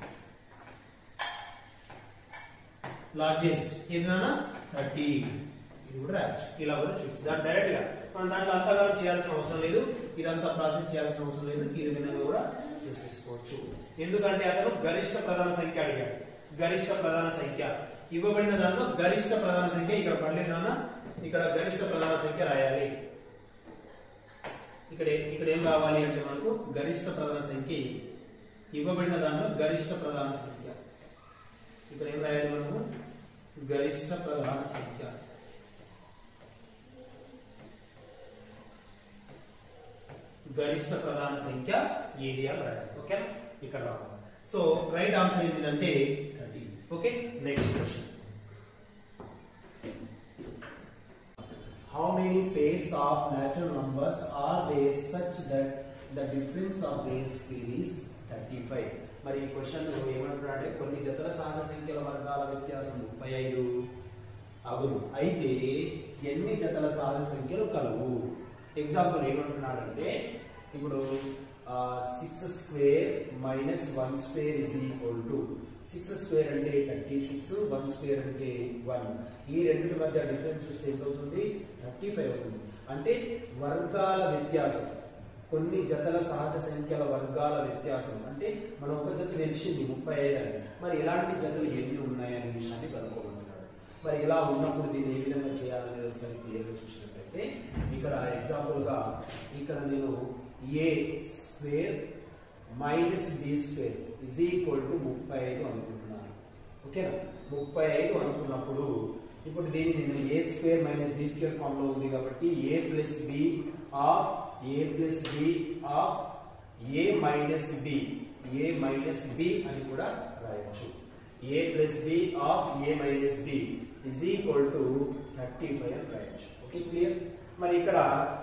largest ఏదైనా థర్టీ ఇది కూడా రాయొచ్చు ఇలా కూడా చూసి దాన్ని డైరెక్ట్ గా మనం దాంట్లో అంతగానం చేయాల్సిన అవసరం లేదు ఇదంతా ప్రాసెస్ చేయాల్సిన అవసరం లేదు ఇది విధంగా కూడా చేసేసుకోవచ్చు ఎందుకంటే అతను గరిష్ట ప్రధాన సంఖ్య అడిగాడు గరిష్ట ప్రధాన సంఖ్య ఇవ్వబడిన దాంట్లో గరిష్ట ప్రధాన సంఖ్య ఇక్కడ పడలేదు నాన్న ఇక్కడ గరిష్ట ప్రధాన సంఖ్య రాయాలి ఇక్కడ ఇక్కడ ఏం రావాలి అంటే మనకు గరిష్ట ప్రధాన సంఖ్య ఇది. ఇవ్వబడిన దానిలో గరిష్ట ప్రధాన సంఖ్య ఇక్కడ ఏం రాయాలి మనము గరిష్ట ప్రధాన సంఖ్య గరిష్ట ప్రధాన సంఖ్య ఏది అని రాయాలి ఓకే ఇక్కడ రావాలి సో రైట్ ఆన్సర్ ఏంటిదంటే thirty okay next question How many pairs of natural numbers are there such that the difference of their square is 35? మరి ఈ క్వశ్చన్ ఏమంటున్నాడంటే కొన్ని జతల సహజ సంఖ్యల వర్గాల వ్యత్యాసం ముప్పై ఐదు అగును అయితే ఎన్ని జతల సహజ సంఖ్యలు కలవు ఎగ్జాంపుల్ ఏమంటున్నాడంటే ఇప్పుడు six square minus one square is equal to six square అంటే థర్టీ సిక్స్ వన్ స్క్వేర్ అంటే వన్ ఈ రెండు మధ్య డిఫరెన్స్ చూస్తే ఎంత అవుతుంది థర్టీ ఫైవ్ అవుతుంది అంటే వర్గాల వ్యత్యాసం కొన్ని జతల సహజ సంఖ్యల వర్గాల వ్యత్యాసం అంటే మనం ఒక జత తెలిసింది ముప్పై ఐదు అని మరి ఇలాంటి జతలు ఎన్ని ఉన్నాయనే విషయాన్ని కనుక్కోమంటున్నాడు మరి ఇలా ఉన్నప్పుడు దీన్ని ఏ విధంగా చేయాలనేది ఒకసారి క్లియర్గా చూసినట్లయితే ఇక్కడ ఎగ్జాంపుల్ గా ఇక్కడ నేను A square minus B square is equal to ముప్పై ఐదు అనుకుంటున్నాను ఓకేనా ముప్పై ఐదు అనుకున్నప్పుడు ఇప్పుడు దీన్ని నేను A square minus B square form లో ఉంది కాబట్టి A plus B of A plus B of A minus B A minus B అని కూడా రాయొచ్చు A plus B of A minus B is equal to thirty five అని రాయొచ్చు okay clear మరి ఇక్కడ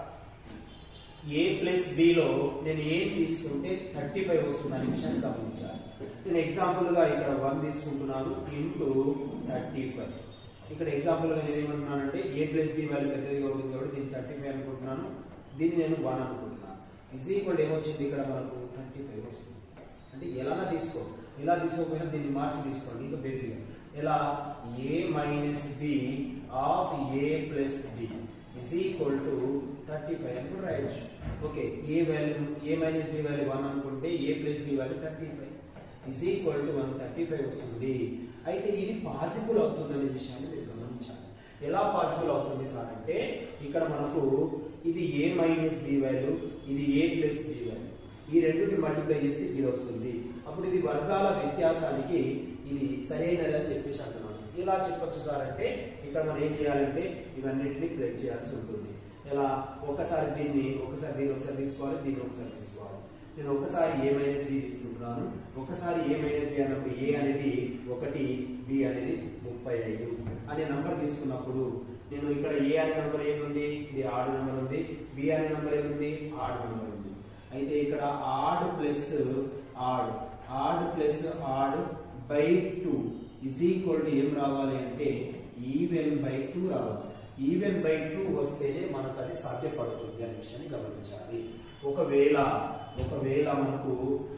ఏ ప్లస్ బిలో నేను ఏ తీసుకుంటే థర్టీ ఫైవ్ వస్తుంది అనే విషయాన్ని గమనించాలి నేను ఎగ్జాంపుల్ గా ఇక్కడ వన్ తీసుకుంటున్నాను ఇంటూ థర్టీ ఫైవ్ ఇక్కడ ఎగ్జాంపుల్ గా నేను ఏమంటున్నానంటే ఏ ప్లస్ బి వాల్యూ పెద్దదిగా ఉంటుంది కాబట్టి దీన్ని థర్టీ ఫైవ్ అనుకుంటున్నాను దీన్ని నేను వన్ అనుకుంటున్నాను ఇజ్ ఈక్వల్ ఏమొచ్చింది ఇక్కడ మనకు థర్టీ ఫైవ్ వస్తుంది అంటే ఎలా తీసుకో ఎలా తీసుకోకపోయినా దీన్ని మార్చి తీసుకోండి ఇంకా బేసిక్గా ఎలా A minus B of A plus B is equal to thirty five అని కూడా రాయొచ్చు okay A value A minus B value one అనుకుంటే A plus B value thirty five is equal to one thirty five వస్తుంది అయితే ఇది possible అవుతుందనే విషయాన్ని మీరు గమనించాలి ఎలా పాసిబుల్ అవుతుంది సార్ అంటే ఇక్కడ మనకు ఇది ఏ మైనస్ బి వాల్యూ ఇది ఏ ప్లస్ బి వాల్యూ ఈ రెండుని మల్టిప్లై చేస్తే ఇది వస్తుంది అప్పుడు ఇది వర్గాల వ్యత్యాసానికి ఇది సరైనది అని చెప్పేసి అంటున్నాను ఎలా చెప్పొచ్చు సార్ అంటే ఇక్కడ మనం ఏం చేయాలంటే ఇవన్నింటినీ ప్లేట్ చేయాల్సి ఉంటుంది ఎలా ఒకసారి దీన్ని ఒకసారి దీన్ని ఒకసారి తీసుకోవాలి దీన్ని ఒకసారి తీసుకోవాలి నేను ఒకసారి ఏ మైనస్ బి తీసుకుంటున్నాను ఒకసారి ఏ మైనస్ బి అన్నప్పుడు ఏ అనేది ఒకటి బి అనేది ముప్పై ఐదు అనే నంబర్ తీసుకున్నప్పుడు నేను ఇక్కడ ఏ అనే నంబర్ ఏముంది ఇది ఆడు నంబర్ ఉంది బి అనే నంబర్ ఏముంది ఆడు నంబర్ ఉంది అయితే ఇక్కడ odd plus odd odd plus odd by two is equal to ఏం రావాలి అంటే ఈవెన్ బై టూ రావాలి ఈవెన్ బై టూ వస్తేనే మనకు అది సాధ్యపడుతుంది అనే విషయాన్ని గమనించాలి ఒకవేళ ఒకవేళ మనకు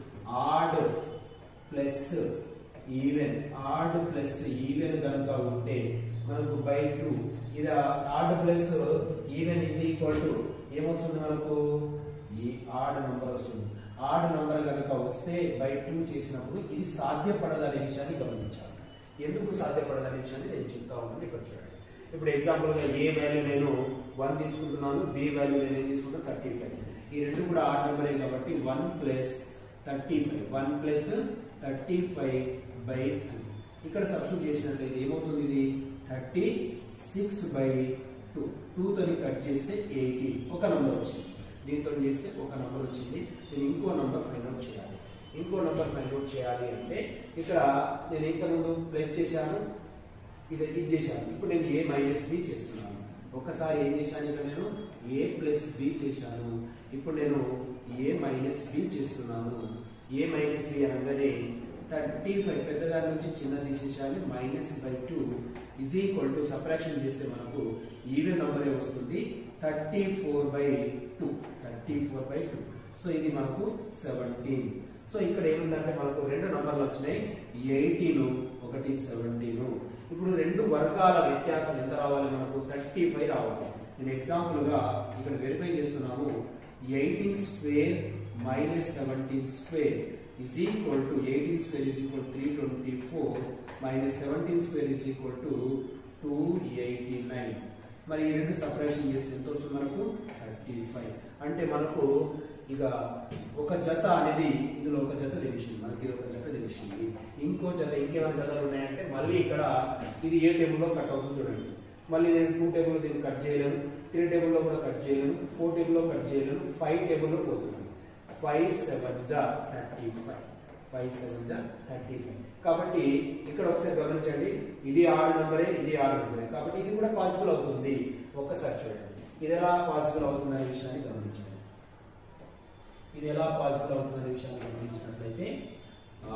odd plus even odd plus even కనుక ఉంటే మనకు బై టూ ఇది odd plus even is equal to ఏమొస్తుంది మనకు ఈ ఆడ్ నంబర్ వస్తుంది ఆడ్ నంబర్ కనుక వస్తే బై టూ చేసినప్పుడు ఇది సాధ్యపడదనే విషయాన్ని గమనించాలి ఎందుకు సాధ్యపడదనే విషయాన్ని నేను చెప్తా ఉన్నాను ఇక్కడ చూడండి ఇప్పుడు ఎగ్జాంపుల్ గా ఏ వాల్యూ నేను వన్ తీసుకుంటున్నాను బి వాల్యూ నేను ఏం తీసుకుంటాను థర్టీ ఫైవ్ ఈ రెండు కూడా ఆడ్ నెంబరే కాబట్టి one plus thirty five one plus thirty five by two ఇక్కడ సబ్స్టిట్యూట్ చేసినట్లయితే ఏమవుతుంది ఇది థర్టీ సిక్స్ బై టూ టూతో కట్ చేస్తే ఎయిటీ ఒక నంబర్ వచ్చింది దీంతో చేస్తే ఒక నంబర్ వచ్చింది నేను ఇంకో నంబర్ ఫైండ్ అవుట్ చేయాలి ఇంకో నంబర్ ఫైండ్ అవుట్ చేయాలి అంటే ఇక్కడ నేను ఇంతకుముందు ప్లేస్ చేశాను ఇది ఇది చేశాను ఇప్పుడు నేను ఏ మైనస్ బి చేస్తున్నాను ఒకసారి ఏం చేశాను ఇక్కడ నేను ఏ ప్లస్ బి చేశాను ఇప్పుడు నేను ఏ మైనస్ బి చేస్తున్నాను ఏ మైనస్ బి అనగానే థర్టీ ఫైవ్ పెద్దదాని నుంచి చిన్న తీసేసాలి minus by two is equal to separation చేస్తే మనకు ఈవెన్ నంబరే వస్తుంది thirty four by two thirty four by two so ఇది మనకు సెవెంటీన్ సో ఇక్కడ ఏముందంటే మనకు రెండు నంబర్లు వచ్చినాయి ఎయిటీన్ ఒకటి సెవెంటీన్ ఇప్పుడు రెండు వర్గాల వ్యత్యాసం ఎంత రావాలి మనకు థర్టీ ఫైవ్ రావాలి నేను ఎగ్జాంపుల్ గా ఇక్కడ వెరిఫై చేస్తున్నాము eighteen square minus seventeen square is equal to 18 square is equal to 324 minus 17 square is equal to 289 మరి ఈ రెండు సపరేషన్ చేస్తే ఎంత వస్తుంది మనకు థర్టీ ఫైవ్ అంటే మనకు ఇక ఒక జత అనేది ఇందులో ఒక జత తెలిసింది మనకి ఇది ఒక జత తెలిసింది ఇంకో జత ఇంకేమైనా జతలు ఉన్నాయంటే మళ్ళీ ఇక్కడ ఇది ఏ టేబుల్లో కట్ అవుతుంది చూడండి మళ్ళీ నేను టూ టేబుల్ దీన్ని కట్ చేయలేను త్రీ టేబుల్లో కూడా కట్ చేయలేను ఫోర్ టేబుల్లో కట్ చేయలేను ఫైవ్ టేబుల్లో పోతున్నాను ఫైవ్ సెవెన్ జా థర్టీ ఫైవ్ ఫైవ్ సెవెన్ జా థర్టీ ఫైవ్ కాబట్టి ఇక్కడ ఒకసారి గమనించండి ఇది ఆరు నంబరే ఇది ఆరు నంబరే కాబట్టి ఇది కూడా పాసిబుల్ అవుతుంది ఒక్కసారి చూడండి ఇది ఎలా పాసిబుల్ అవుతుంది అనే విషయాన్ని గమనించండి ఇది ఎలా పాసిబుల్ అవుతుంది అనే విషయాన్ని గమనించినట్లయితే ఆ,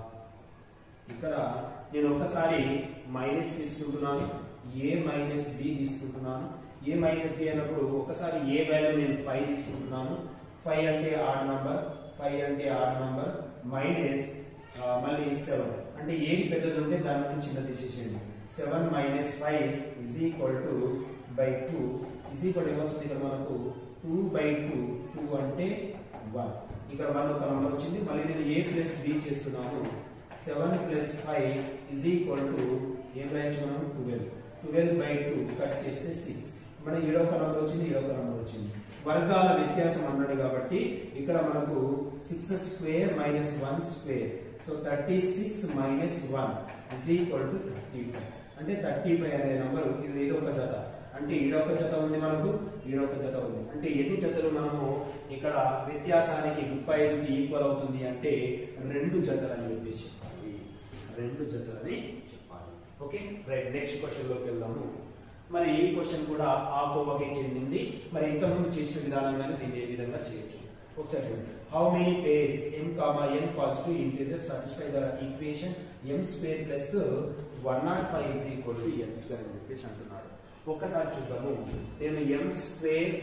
ఇక్కడ నేను ఒకసారి మైనస్ తీసుకుంటున్నాను ఏ మైనస్ బి తీసుకుంటున్నాను ఏ మైనస్ బి అన్నప్పుడు ఒకసారి ఏ వాల్యూ నేను ఫైవ్ తీసుకుంటున్నాను ఫైవ్ అంటే ఆడ్ నంబర్ ఫైవ్ అంటే ఆడ్ నంబర్ మైనస్ మళ్ళీ సెవెన్ అంటే ఏది పెద్దది ఉంటే దాని నుండి చిన్న తీసేసేయండి seven minus five is equal to by two is equal ఏమొస్తుంది ఇక్కడ మనకు టూ బై టూ టూ అంటే వన్ ఇక్కడ వన్ ఒక నంబర్ వచ్చింది మళ్ళీ నేను ఏ ప్లస్ బి చేస్తున్నాను seven plus five is equal to ఏం రాయొచ్చు మనం twelve twelve by two cut చేస్తే సిక్స్ మన ఏడొక నంబర్ వచ్చింది ఏడొక నంబర్ వచ్చింది వర్గాల వ్యత్యాసం అన్నాడు కాబట్టి ఇక్కడ మనకు six square minus one square so thirty six minus one is equal to thirty five అంటే థర్టీ ఫైవ్ అనే నంబర్ ఇది ఏదో ఒక జత అంటే ఈడొక జత ఉంది మనకు ఈడొక జత ఉంది అంటే ఎన్ని జతలు మనము ఇక్కడ వ్యత్యాసానికి ముప్పై ఐదుకి ఈక్వల్ అవుతుంది అంటే రెండు జతలు అని చెప్పేసి చెప్పాలి రెండు జతలని చెప్పాలి ఓకే రైట్ నెక్స్ట్ క్వశ్చన్ లోకి వెళ్దాము మరి ఈ క్వశ్చన్ కూడా ఆ కోవకే చెందింది మరి ఇంతకుముందు చేసిన విధానంగానే దీన్ని ఏ విధంగా చేయొచ్చు ఒకసారి చూడండి how many pairs M comma N positive integer satisfy the equation M square plus one not five is equal to N square అని చెప్పేసి అంటున్నాడు ఒక్కసారి చూద్దాము నేను M square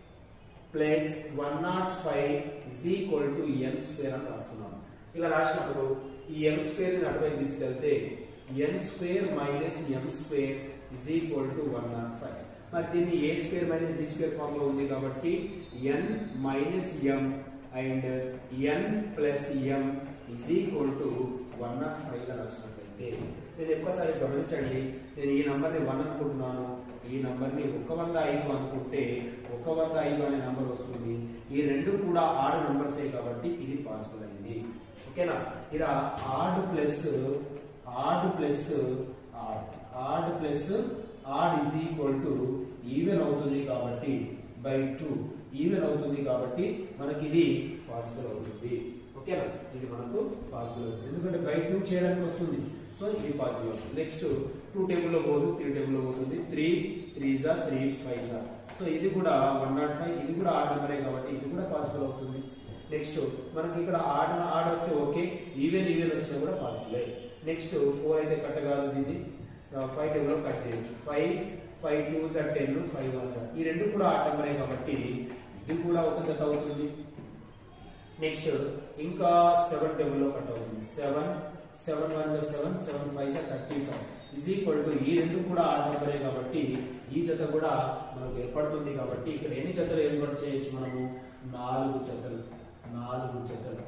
plus one not five is equal to N square అని రాస్తున్నాను ఇలా రాసినప్పుడు ఈ ఎం స్క్వేర్ ని అటువైపు తీసుకెళ్తే N square minus M square is equal to one not five మరి దీన్ని A square minus B square form లో ఉంది కాబట్టి N minus M and N plus M is equal to one not five గా రాసినట్లయితే నేను ఎక్కువసారి గమనించండి నేను ఈ నంబర్ని వన్ అనుకుంటున్నాను ఈ నంబర్ని ఒక వంద ఐదు అనుకుంటే ఒక వంద ఐదు అనే నంబర్ వస్తుంది ఈ రెండు కూడా ఆరు నంబర్సే కాబట్టి ఇది పాసిబుల్ అయింది ఓకేనా ఇక్కడ odd plus odd plus odd odd plus odd is equal to even అవుతుంది కాబట్టి బై టూ ఈవెన్ అవుతుంది కాబట్టి మనకి ఇది పాసిబుల్ అవుతుంది ఓకేనా ఇది మనకు పాసిబుల్ అవుతుంది ఎందుకంటే బై టూ చేయడానికి వస్తుంది సో ఇది పాసిబుల్ అవుతుంది నెక్స్ట్ టూ టేబుల్లో పోదు త్రీ టేబుల్లో పోతుంది త్రీ త్రీ జా త్రీ ఫైవ్ జా సో ఇది కూడా వన్ నాట్ ఫైవ్ ఇది కూడా ఆడ్ నెంబరే కాబట్టి ఇది కూడా పాసిబుల్ అవుతుంది నెక్స్ట్ మనకి ఇక్కడ ఆడ్ ఆడ్ వస్తే ఓకే ఈవెన్ ఈవెన్ వచ్చినా కూడా పాసిబుల్ నెక్స్ట్ ఫోర్ అయితే కట్ కాదు దీన్ని ఫైవ్ టేబుల్లో కట్ చేయొచ్చు ఫైవ్ ఫైవ్ టూ జా టెన్ ఫైవ్ వన్ జా ఈ రెండు కూడా ఆడ్ నెంబరే కాబట్టి ఇది కూడా ఒక జత అవుతుంది నెక్స్ట్ ఇంకా సెవెన్ టేబుల్లో కట్ అవుతుంది సెవెన్ సెవెన్ వన్ జా సెవెన్ సెవెన్ ఫైవ్ జా thirty five is equal to ఈ రెండు కూడా ఆడ్ నెంబరే కాబట్టి ఈ జత కూడా మనకు ఏర్పడుతుంది కాబట్టి ఇక్కడ ఎన్ని జతలు ఏర్పాటు చేయొచ్చు మనము నాలుగు జతలు నాలుగు జతలు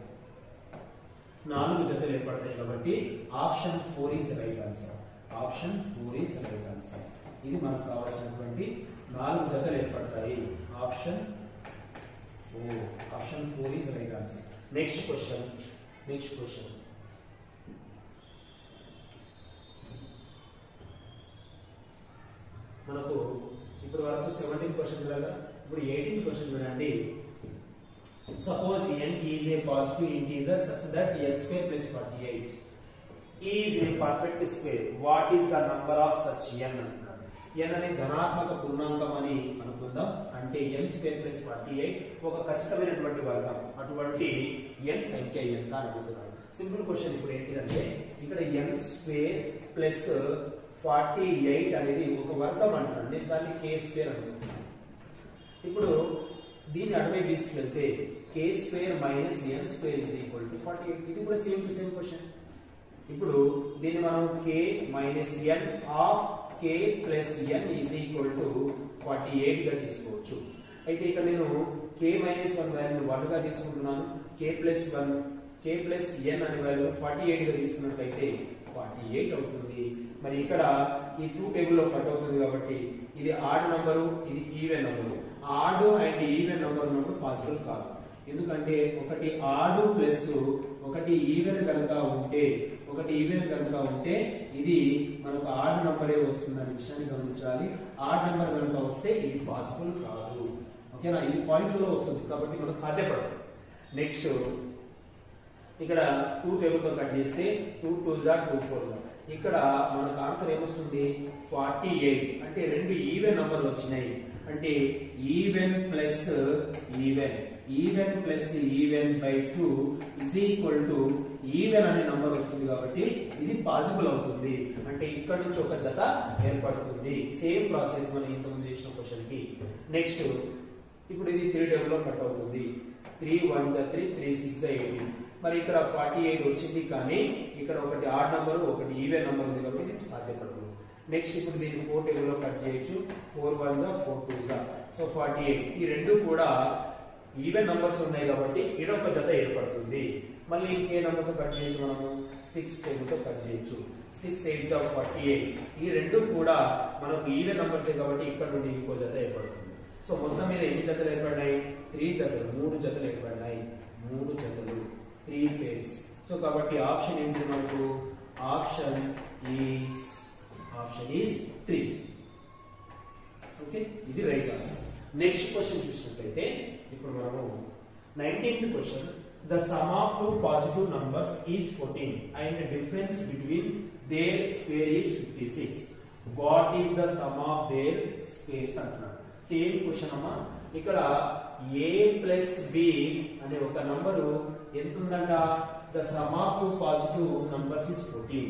నాలుగు జతలు ఏర్పడతాయి కాబట్టి option four is right answer option four is right answer ఇది మనకు కావాల్సినటువంటి నాలుగు జతలు ఏర్పడతాయి option four option four is right answer next question next question మనకు ఇప్పుడు వరకు సెవెంటీన్ క్వశ్చన్ చూడగా ఇప్పుడు ఎయిటీన్ క్వశ్చన్ చూడండి suppose n is a positive integer such that n square plus 48 is a perfect square what is the number of such n అంటున్నాడు n అనే ధనాత్మక పూర్ణాంకం అని అనుకుందాం అంటే n square plus forty eight ఒక ఖచ్చితమైనటువంటి వర్గం అటువంటి n సంఖ్య ఎంత అని అడుగుతున్నాడు సింపుల్ క్వశ్చన్ ఇప్పుడు ఏంటిదంటే ఇక్కడ n square plus forty eight అనేది ఒక వర్గం అంటున్నాడు నేను దాన్ని కే స్క్వేర్ అనుకుంటున్నాను ఇప్పుడు దీన్ని అటువై తీసుకెళ్తే K square minus N square is equal to forty eight ఇది కూడా సేమ్ టు సేమ్ క్వశ్చన్ ఇప్పుడు దీన్ని మనం K minus N of K plus N is equal to forty eight గా తీసుకోవచ్చు అయితే ఇక్కడ నేను K minus one value one గా తీసుకుంటున్నాను K plus one K plus N అనే వాల్యూ ఫార్టీ ఎయిట్ గా తీసుకున్నట్లయితే ఫార్టీ ఎయిట్ అవుతుంది మరి ఇక్కడ ఈ టూ టేబుల్ లో కట్ అవుతుంది కాబట్టి ఇది ఆడ్ నంబరు ఇది even number odd and even number ఉన్నప్పుడు పాసిబుల్ కాదు ఎందుకంటే ఒకటి ఆడు ప్లస్ ఒకటి ఈవెన్ కనుక ఉంటే ఒకటి ఈవెన్ కనుక ఉంటే ఇది మనకు ఆడ్ నంబరే వస్తుందనే విషయాన్ని గమనించాలి ఆడ్ నంబర్ కనుక వస్తే ఇది పాసిబుల్ కాదు ఓకేనా ఇది పాయింట్ లో వస్తుంది కాబట్టి మనం సాధ్యపడదు నెక్స్ట్ ఇక్కడ టూ టేబుల్ తో కట్ చేస్తే టూ టూ జా టూ ఫోర్ జా ఇక్కడ మనకు ఆన్సర్ ఏమొస్తుంది ఫార్టీ ఎయిట్ అంటే రెండు ఈవెన్ నంబర్లు వచ్చినాయి అంటే even plus even even plus even by two is equal to even అనే నంబర్ వస్తుంది కాబట్టి ఇది పాసిబుల్ అవుతుంది అంటే ఇక్కడ నుంచి ఒక జత ఏర్పడుతుంది సేమ్ ప్రాసెస్ మనం ఇంతకుముందు చేసిన క్వశ్చన్ కి నెక్స్ట్ ఇప్పుడు ఇది త్రీ టేబుల్ లో కట్ అవుతుంది త్రీ వన్ జా త్రీ త్రీ సిక్స్ ఎయిటీన్ మరి ఇక్కడ ఫార్టీ ఎయిట్ వచ్చింది కానీ ఇక్కడ ఒకటి ఆడ్ నంబర్ ఒకటి ఈవెన్ నంబర్ ఉంది కాబట్టి ఇది సాధ్యపడదు నెక్స్ట్ ఇప్పుడు దీన్ని ఫోర్ టేబుల్ లో కట్ చేయొచ్చు ఫోర్ వన్ జా ఫోర్ టూ జా సో ఫార్టీ ఎయిట్ ఈ రెండు కూడా ఈవెన్ నంబర్స్ ఉన్నాయి కాబట్టి ఇడొక జత ఏర్పడుతుంది మళ్ళీ ఇంకే నంబర్ తో కట్ చేయొచ్చు మనము సిక్స్ టేబుల్ తో కట్ చేయొచ్చు సిక్స్ ఎయిట్ జా ఫార్టీ ఎయిట్ ఈ రెండు కూడా మనకు ఈవెన్ నంబర్సే కాబట్టి ఇక్కడ నుండి ఇంకో జత ఏర్పడుతుంది సో మొత్తం మీద ఎన్ని జతలు ఏర్పడినాయి త్రీ జతలు మూడు జతలు ఏర్పడినాయి మూడు జతలు త్రీ పేర్స్ సో కాబట్టి ఆప్షన్ ఏంటి మనకు option is option is three okay ఇది రైట్ ఆన్సర్ నెక్స్ట్ క్వశ్చన్ చూసినట్లయితే ఇప్పుడు మనము nineteenth question the sum of two positive numbers is fourteen and difference between their square is fifty six what is the sum of their squares అంటున్నాడు same question అమ్మా ఇక్కడ ఏ plus B అనే ఒక number ఎంత ఉందంట the sum of two positive numbers is fourteen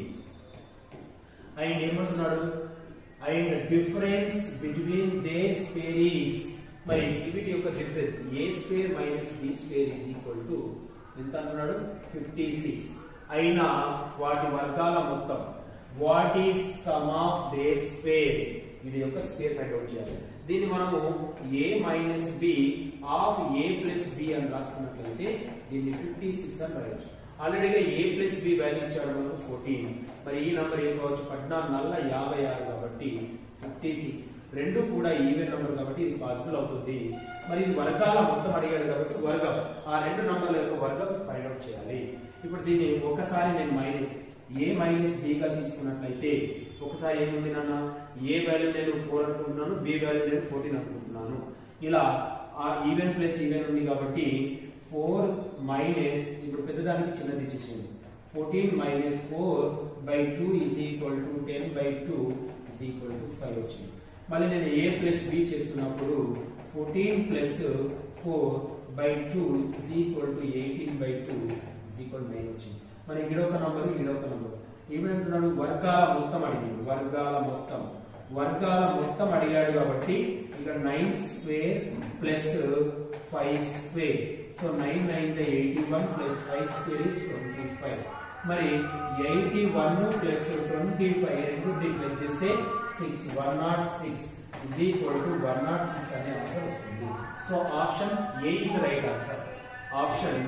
and ఏమంటున్నాడు and difference between their square is మరి వీటి యొక్క difference A square minus B square is equal to ఎంత అంటున్నాడు ఫిఫ్టీ సిక్స్ అయినా వాటి వర్గాల మొత్తం what is sum of their square వీటి యొక్క స్క్వేర్ ఫైండ్ అవుట్ చేయాలి దీన్ని మనము A minus B of A plus B అని రాసుకున్నట్లయితే దీన్ని ఫిఫ్టీ సిక్స్ అని రాయొచ్చు ఆల్రెడీగా ఏ ప్లస్ బి వాల్యూ ఇచ్చాడు మనకు ఫోర్టీన్ మరి ఈ నంబర్ ఏం కావచ్చు పద్నాలుగు నల్ల యాభై ఆరు కాబట్టి ఫిఫ్టీ సిక్స్ రెండు కూడా ఈవెన్ నంబర్ కాబట్టి ఇది పాసిబుల్ అవుతుంది మరి ఇది వర్గాల మొత్తం అడిగాడు కాబట్టి వర్గం ఆ రెండు నంబర్ల యొక్క వర్గం ఫైండ్ అవుట్ చేయాలి ఇప్పుడు దీన్ని ఒకసారి నేను మైనస్ ఏ మైనస్ గా తీసుకున్నట్లయితే ఒకసారి ఏముంది నాన్న ఏ వాల్యూ నేను ఫోర్ అనుకుంటున్నాను బి వాల్యూ నేను ఫోర్టీన్ అనుకుంటున్నాను ఇలా ఆ ఈవెన్ ప్లస్ ఈవెన్ ఉంది కాబట్టి ఫోర్ మైనస్ ఇప్పుడు పెద్దదానికి చిన్న తీసేసింది fourteen minus four by two is equal to ten by two is equal to five వచ్చింది మళ్ళీ నేను ఏ ప్లస్ బి చేస్తున్నప్పుడు fourteen plus four by two is equal to eighteen by two is equal nine వచ్చింది మరి ఇడొక number ఇడొక number ఏమంటున్నాడు వర్గాల మొత్తం అడిగాడు వర్గాల మొత్తం వర్గాల మొత్తం అడిగాడు కాబట్టి ఇక్కడ nine square plus five square so nine nine eighty one plus five square is twenty five మరి eighty one plus twenty five రెండు ప్లస్ చేస్తే six one nought six is equal to one nought six అనే answer వస్తుంది so option A is right answer option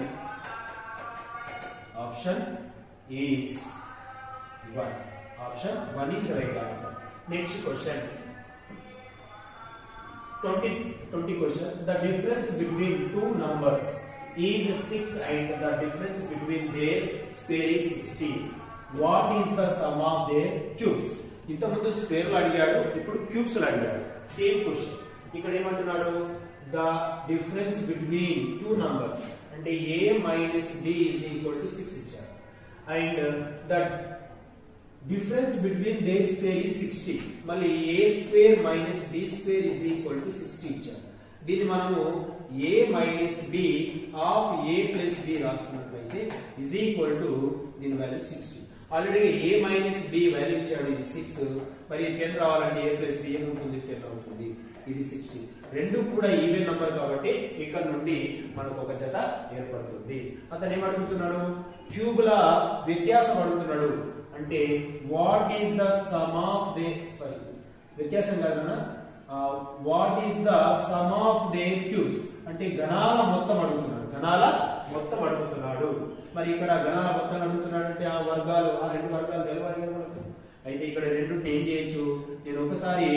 option is one option one is right answer next question 20 20 question the difference between two numbers is 6 and the difference between their square is 16 what is the sum of their cubes ఇంతకుముందు square అడిగాడు ఇప్పుడు cubes అడిగాడు same question ఇక్కడ ఏమంటున్నాడు the difference between two numbers అంటే A minus B is equal to six ఇచ్చారు and that difference between their square is sixty మళ్ళీ A square minus B square is equal to sixty ఇచ్చారు దీన్ని మనము A minus B of A plus B రాసుకున్నట్లయితే is equal to దీని value sixty already A minus B value ఇచ్చాడు ఇది six మరి ten రావాలంటే ఏ ప్లస్ బి ఏమవుతుంది టెన్ అవుతుంది ఇది సిక్స్టీ రెండు కూడా ఈవెన్ నంబర్ కాబట్టి ఇక్కడ నుండి మనకు ఒక జత ఏర్పడుతుంది అతను ఏమడుగుతున్నాడు క్యూబ్ల వ్యత్యాసం అడుగుతున్నాడు అంటే what is the sum of their sorry వ్యత్యాసం కాదన్నా what is the sum of their cubes అంటే గణాల మొత్తం అడుగుతున్నాడు గణాల మొత్తం అడుగుతున్నాడు మరి ఇక్కడ గణాల మొత్తం అడుగుతున్నాడు అంటే ఆ వర్గాలు ఆ రెండు వర్గాలు తెలవాలి కదా మనకు అయితే ఇక్కడ రెండు ఏం చేయొచ్చు నేను ఒకసారి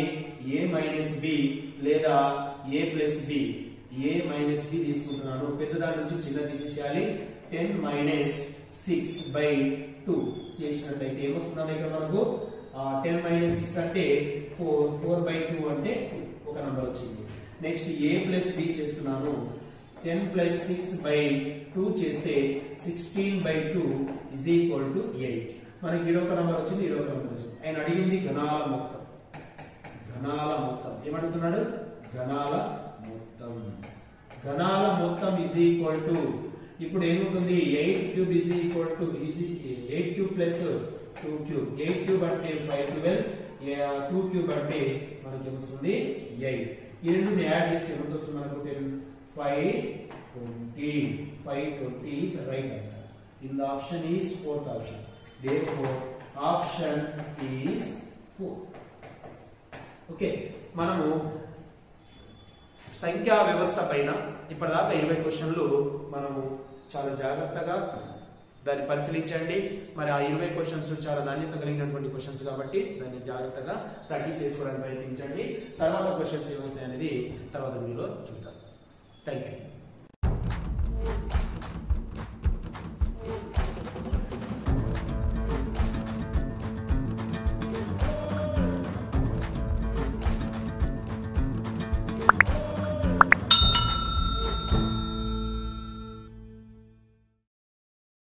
ఏ మైనస్ బి లేదా A plus B A minus B తీసుకుంటున్నాను పెద్ద దాని నుంచి చిన్న తీసేసేయాలి ten minus six by two చేసినట్లయితే ఏమొస్తుందండి ఇక్కడ మనకు టెన్ మైనస్ సిక్స్ అంటే ఫోర్ ఫోర్ బై టూ అంటే ఒక నంబర్ వచ్చింది నెక్స్ట్ ఏ ప్లస్ బి చేస్తున్నాను ten plus six by two చేస్తే sixteen by two is equal to eight మనకి ఇడొక నంబర్ వచ్చింది ఇడొక నంబర్ వచ్చింది ఆయన అడిగింది ఘనాల మొత్తం ఘనాల మొత్తం ఏమడుగుతున్నాడు ఘనాల మొత్తం ఘనాల మొత్తం ఇజ్ ఈక్వల్ టు ఇప్పుడు ఏముంటుంది eight cube is equal to eight cube plus two cube eight cube అంటే ఫైవ్ ట్వెల్వ్ టూ క్యూబ్ అంటే మనకి ఏమొస్తుంది ఎయిట్ ఈ రెండు యాడ్ చేస్తే ఎంత వస్తుంది మనకు ten five twenty five twenty is right answer. In the option is fourth option. Therefore, option is four. Okay మనము సంఖ్యా వ్యవస్థ పైన ఇప్పటిదాకా ఇరవై క్వశ్చన్లు మనము చాలా జాగ్రత్తగా దాన్ని పరిశీలించండి మరి ఆ ఇరవై క్వశ్చన్స్ చాలా నాణ్యత కలిగినటువంటి క్వశ్చన్స్ కాబట్టి దాన్ని జాగ్రత్తగా ప్రాక్టీస్ చేసుకోవడానికి ప్రయత్నించండి తర్వాత క్వశ్చన్స్ ఏమవుతాయి అనేది తర్వాత వీడియోలో చూద్దాం థ్యాంక్ యూ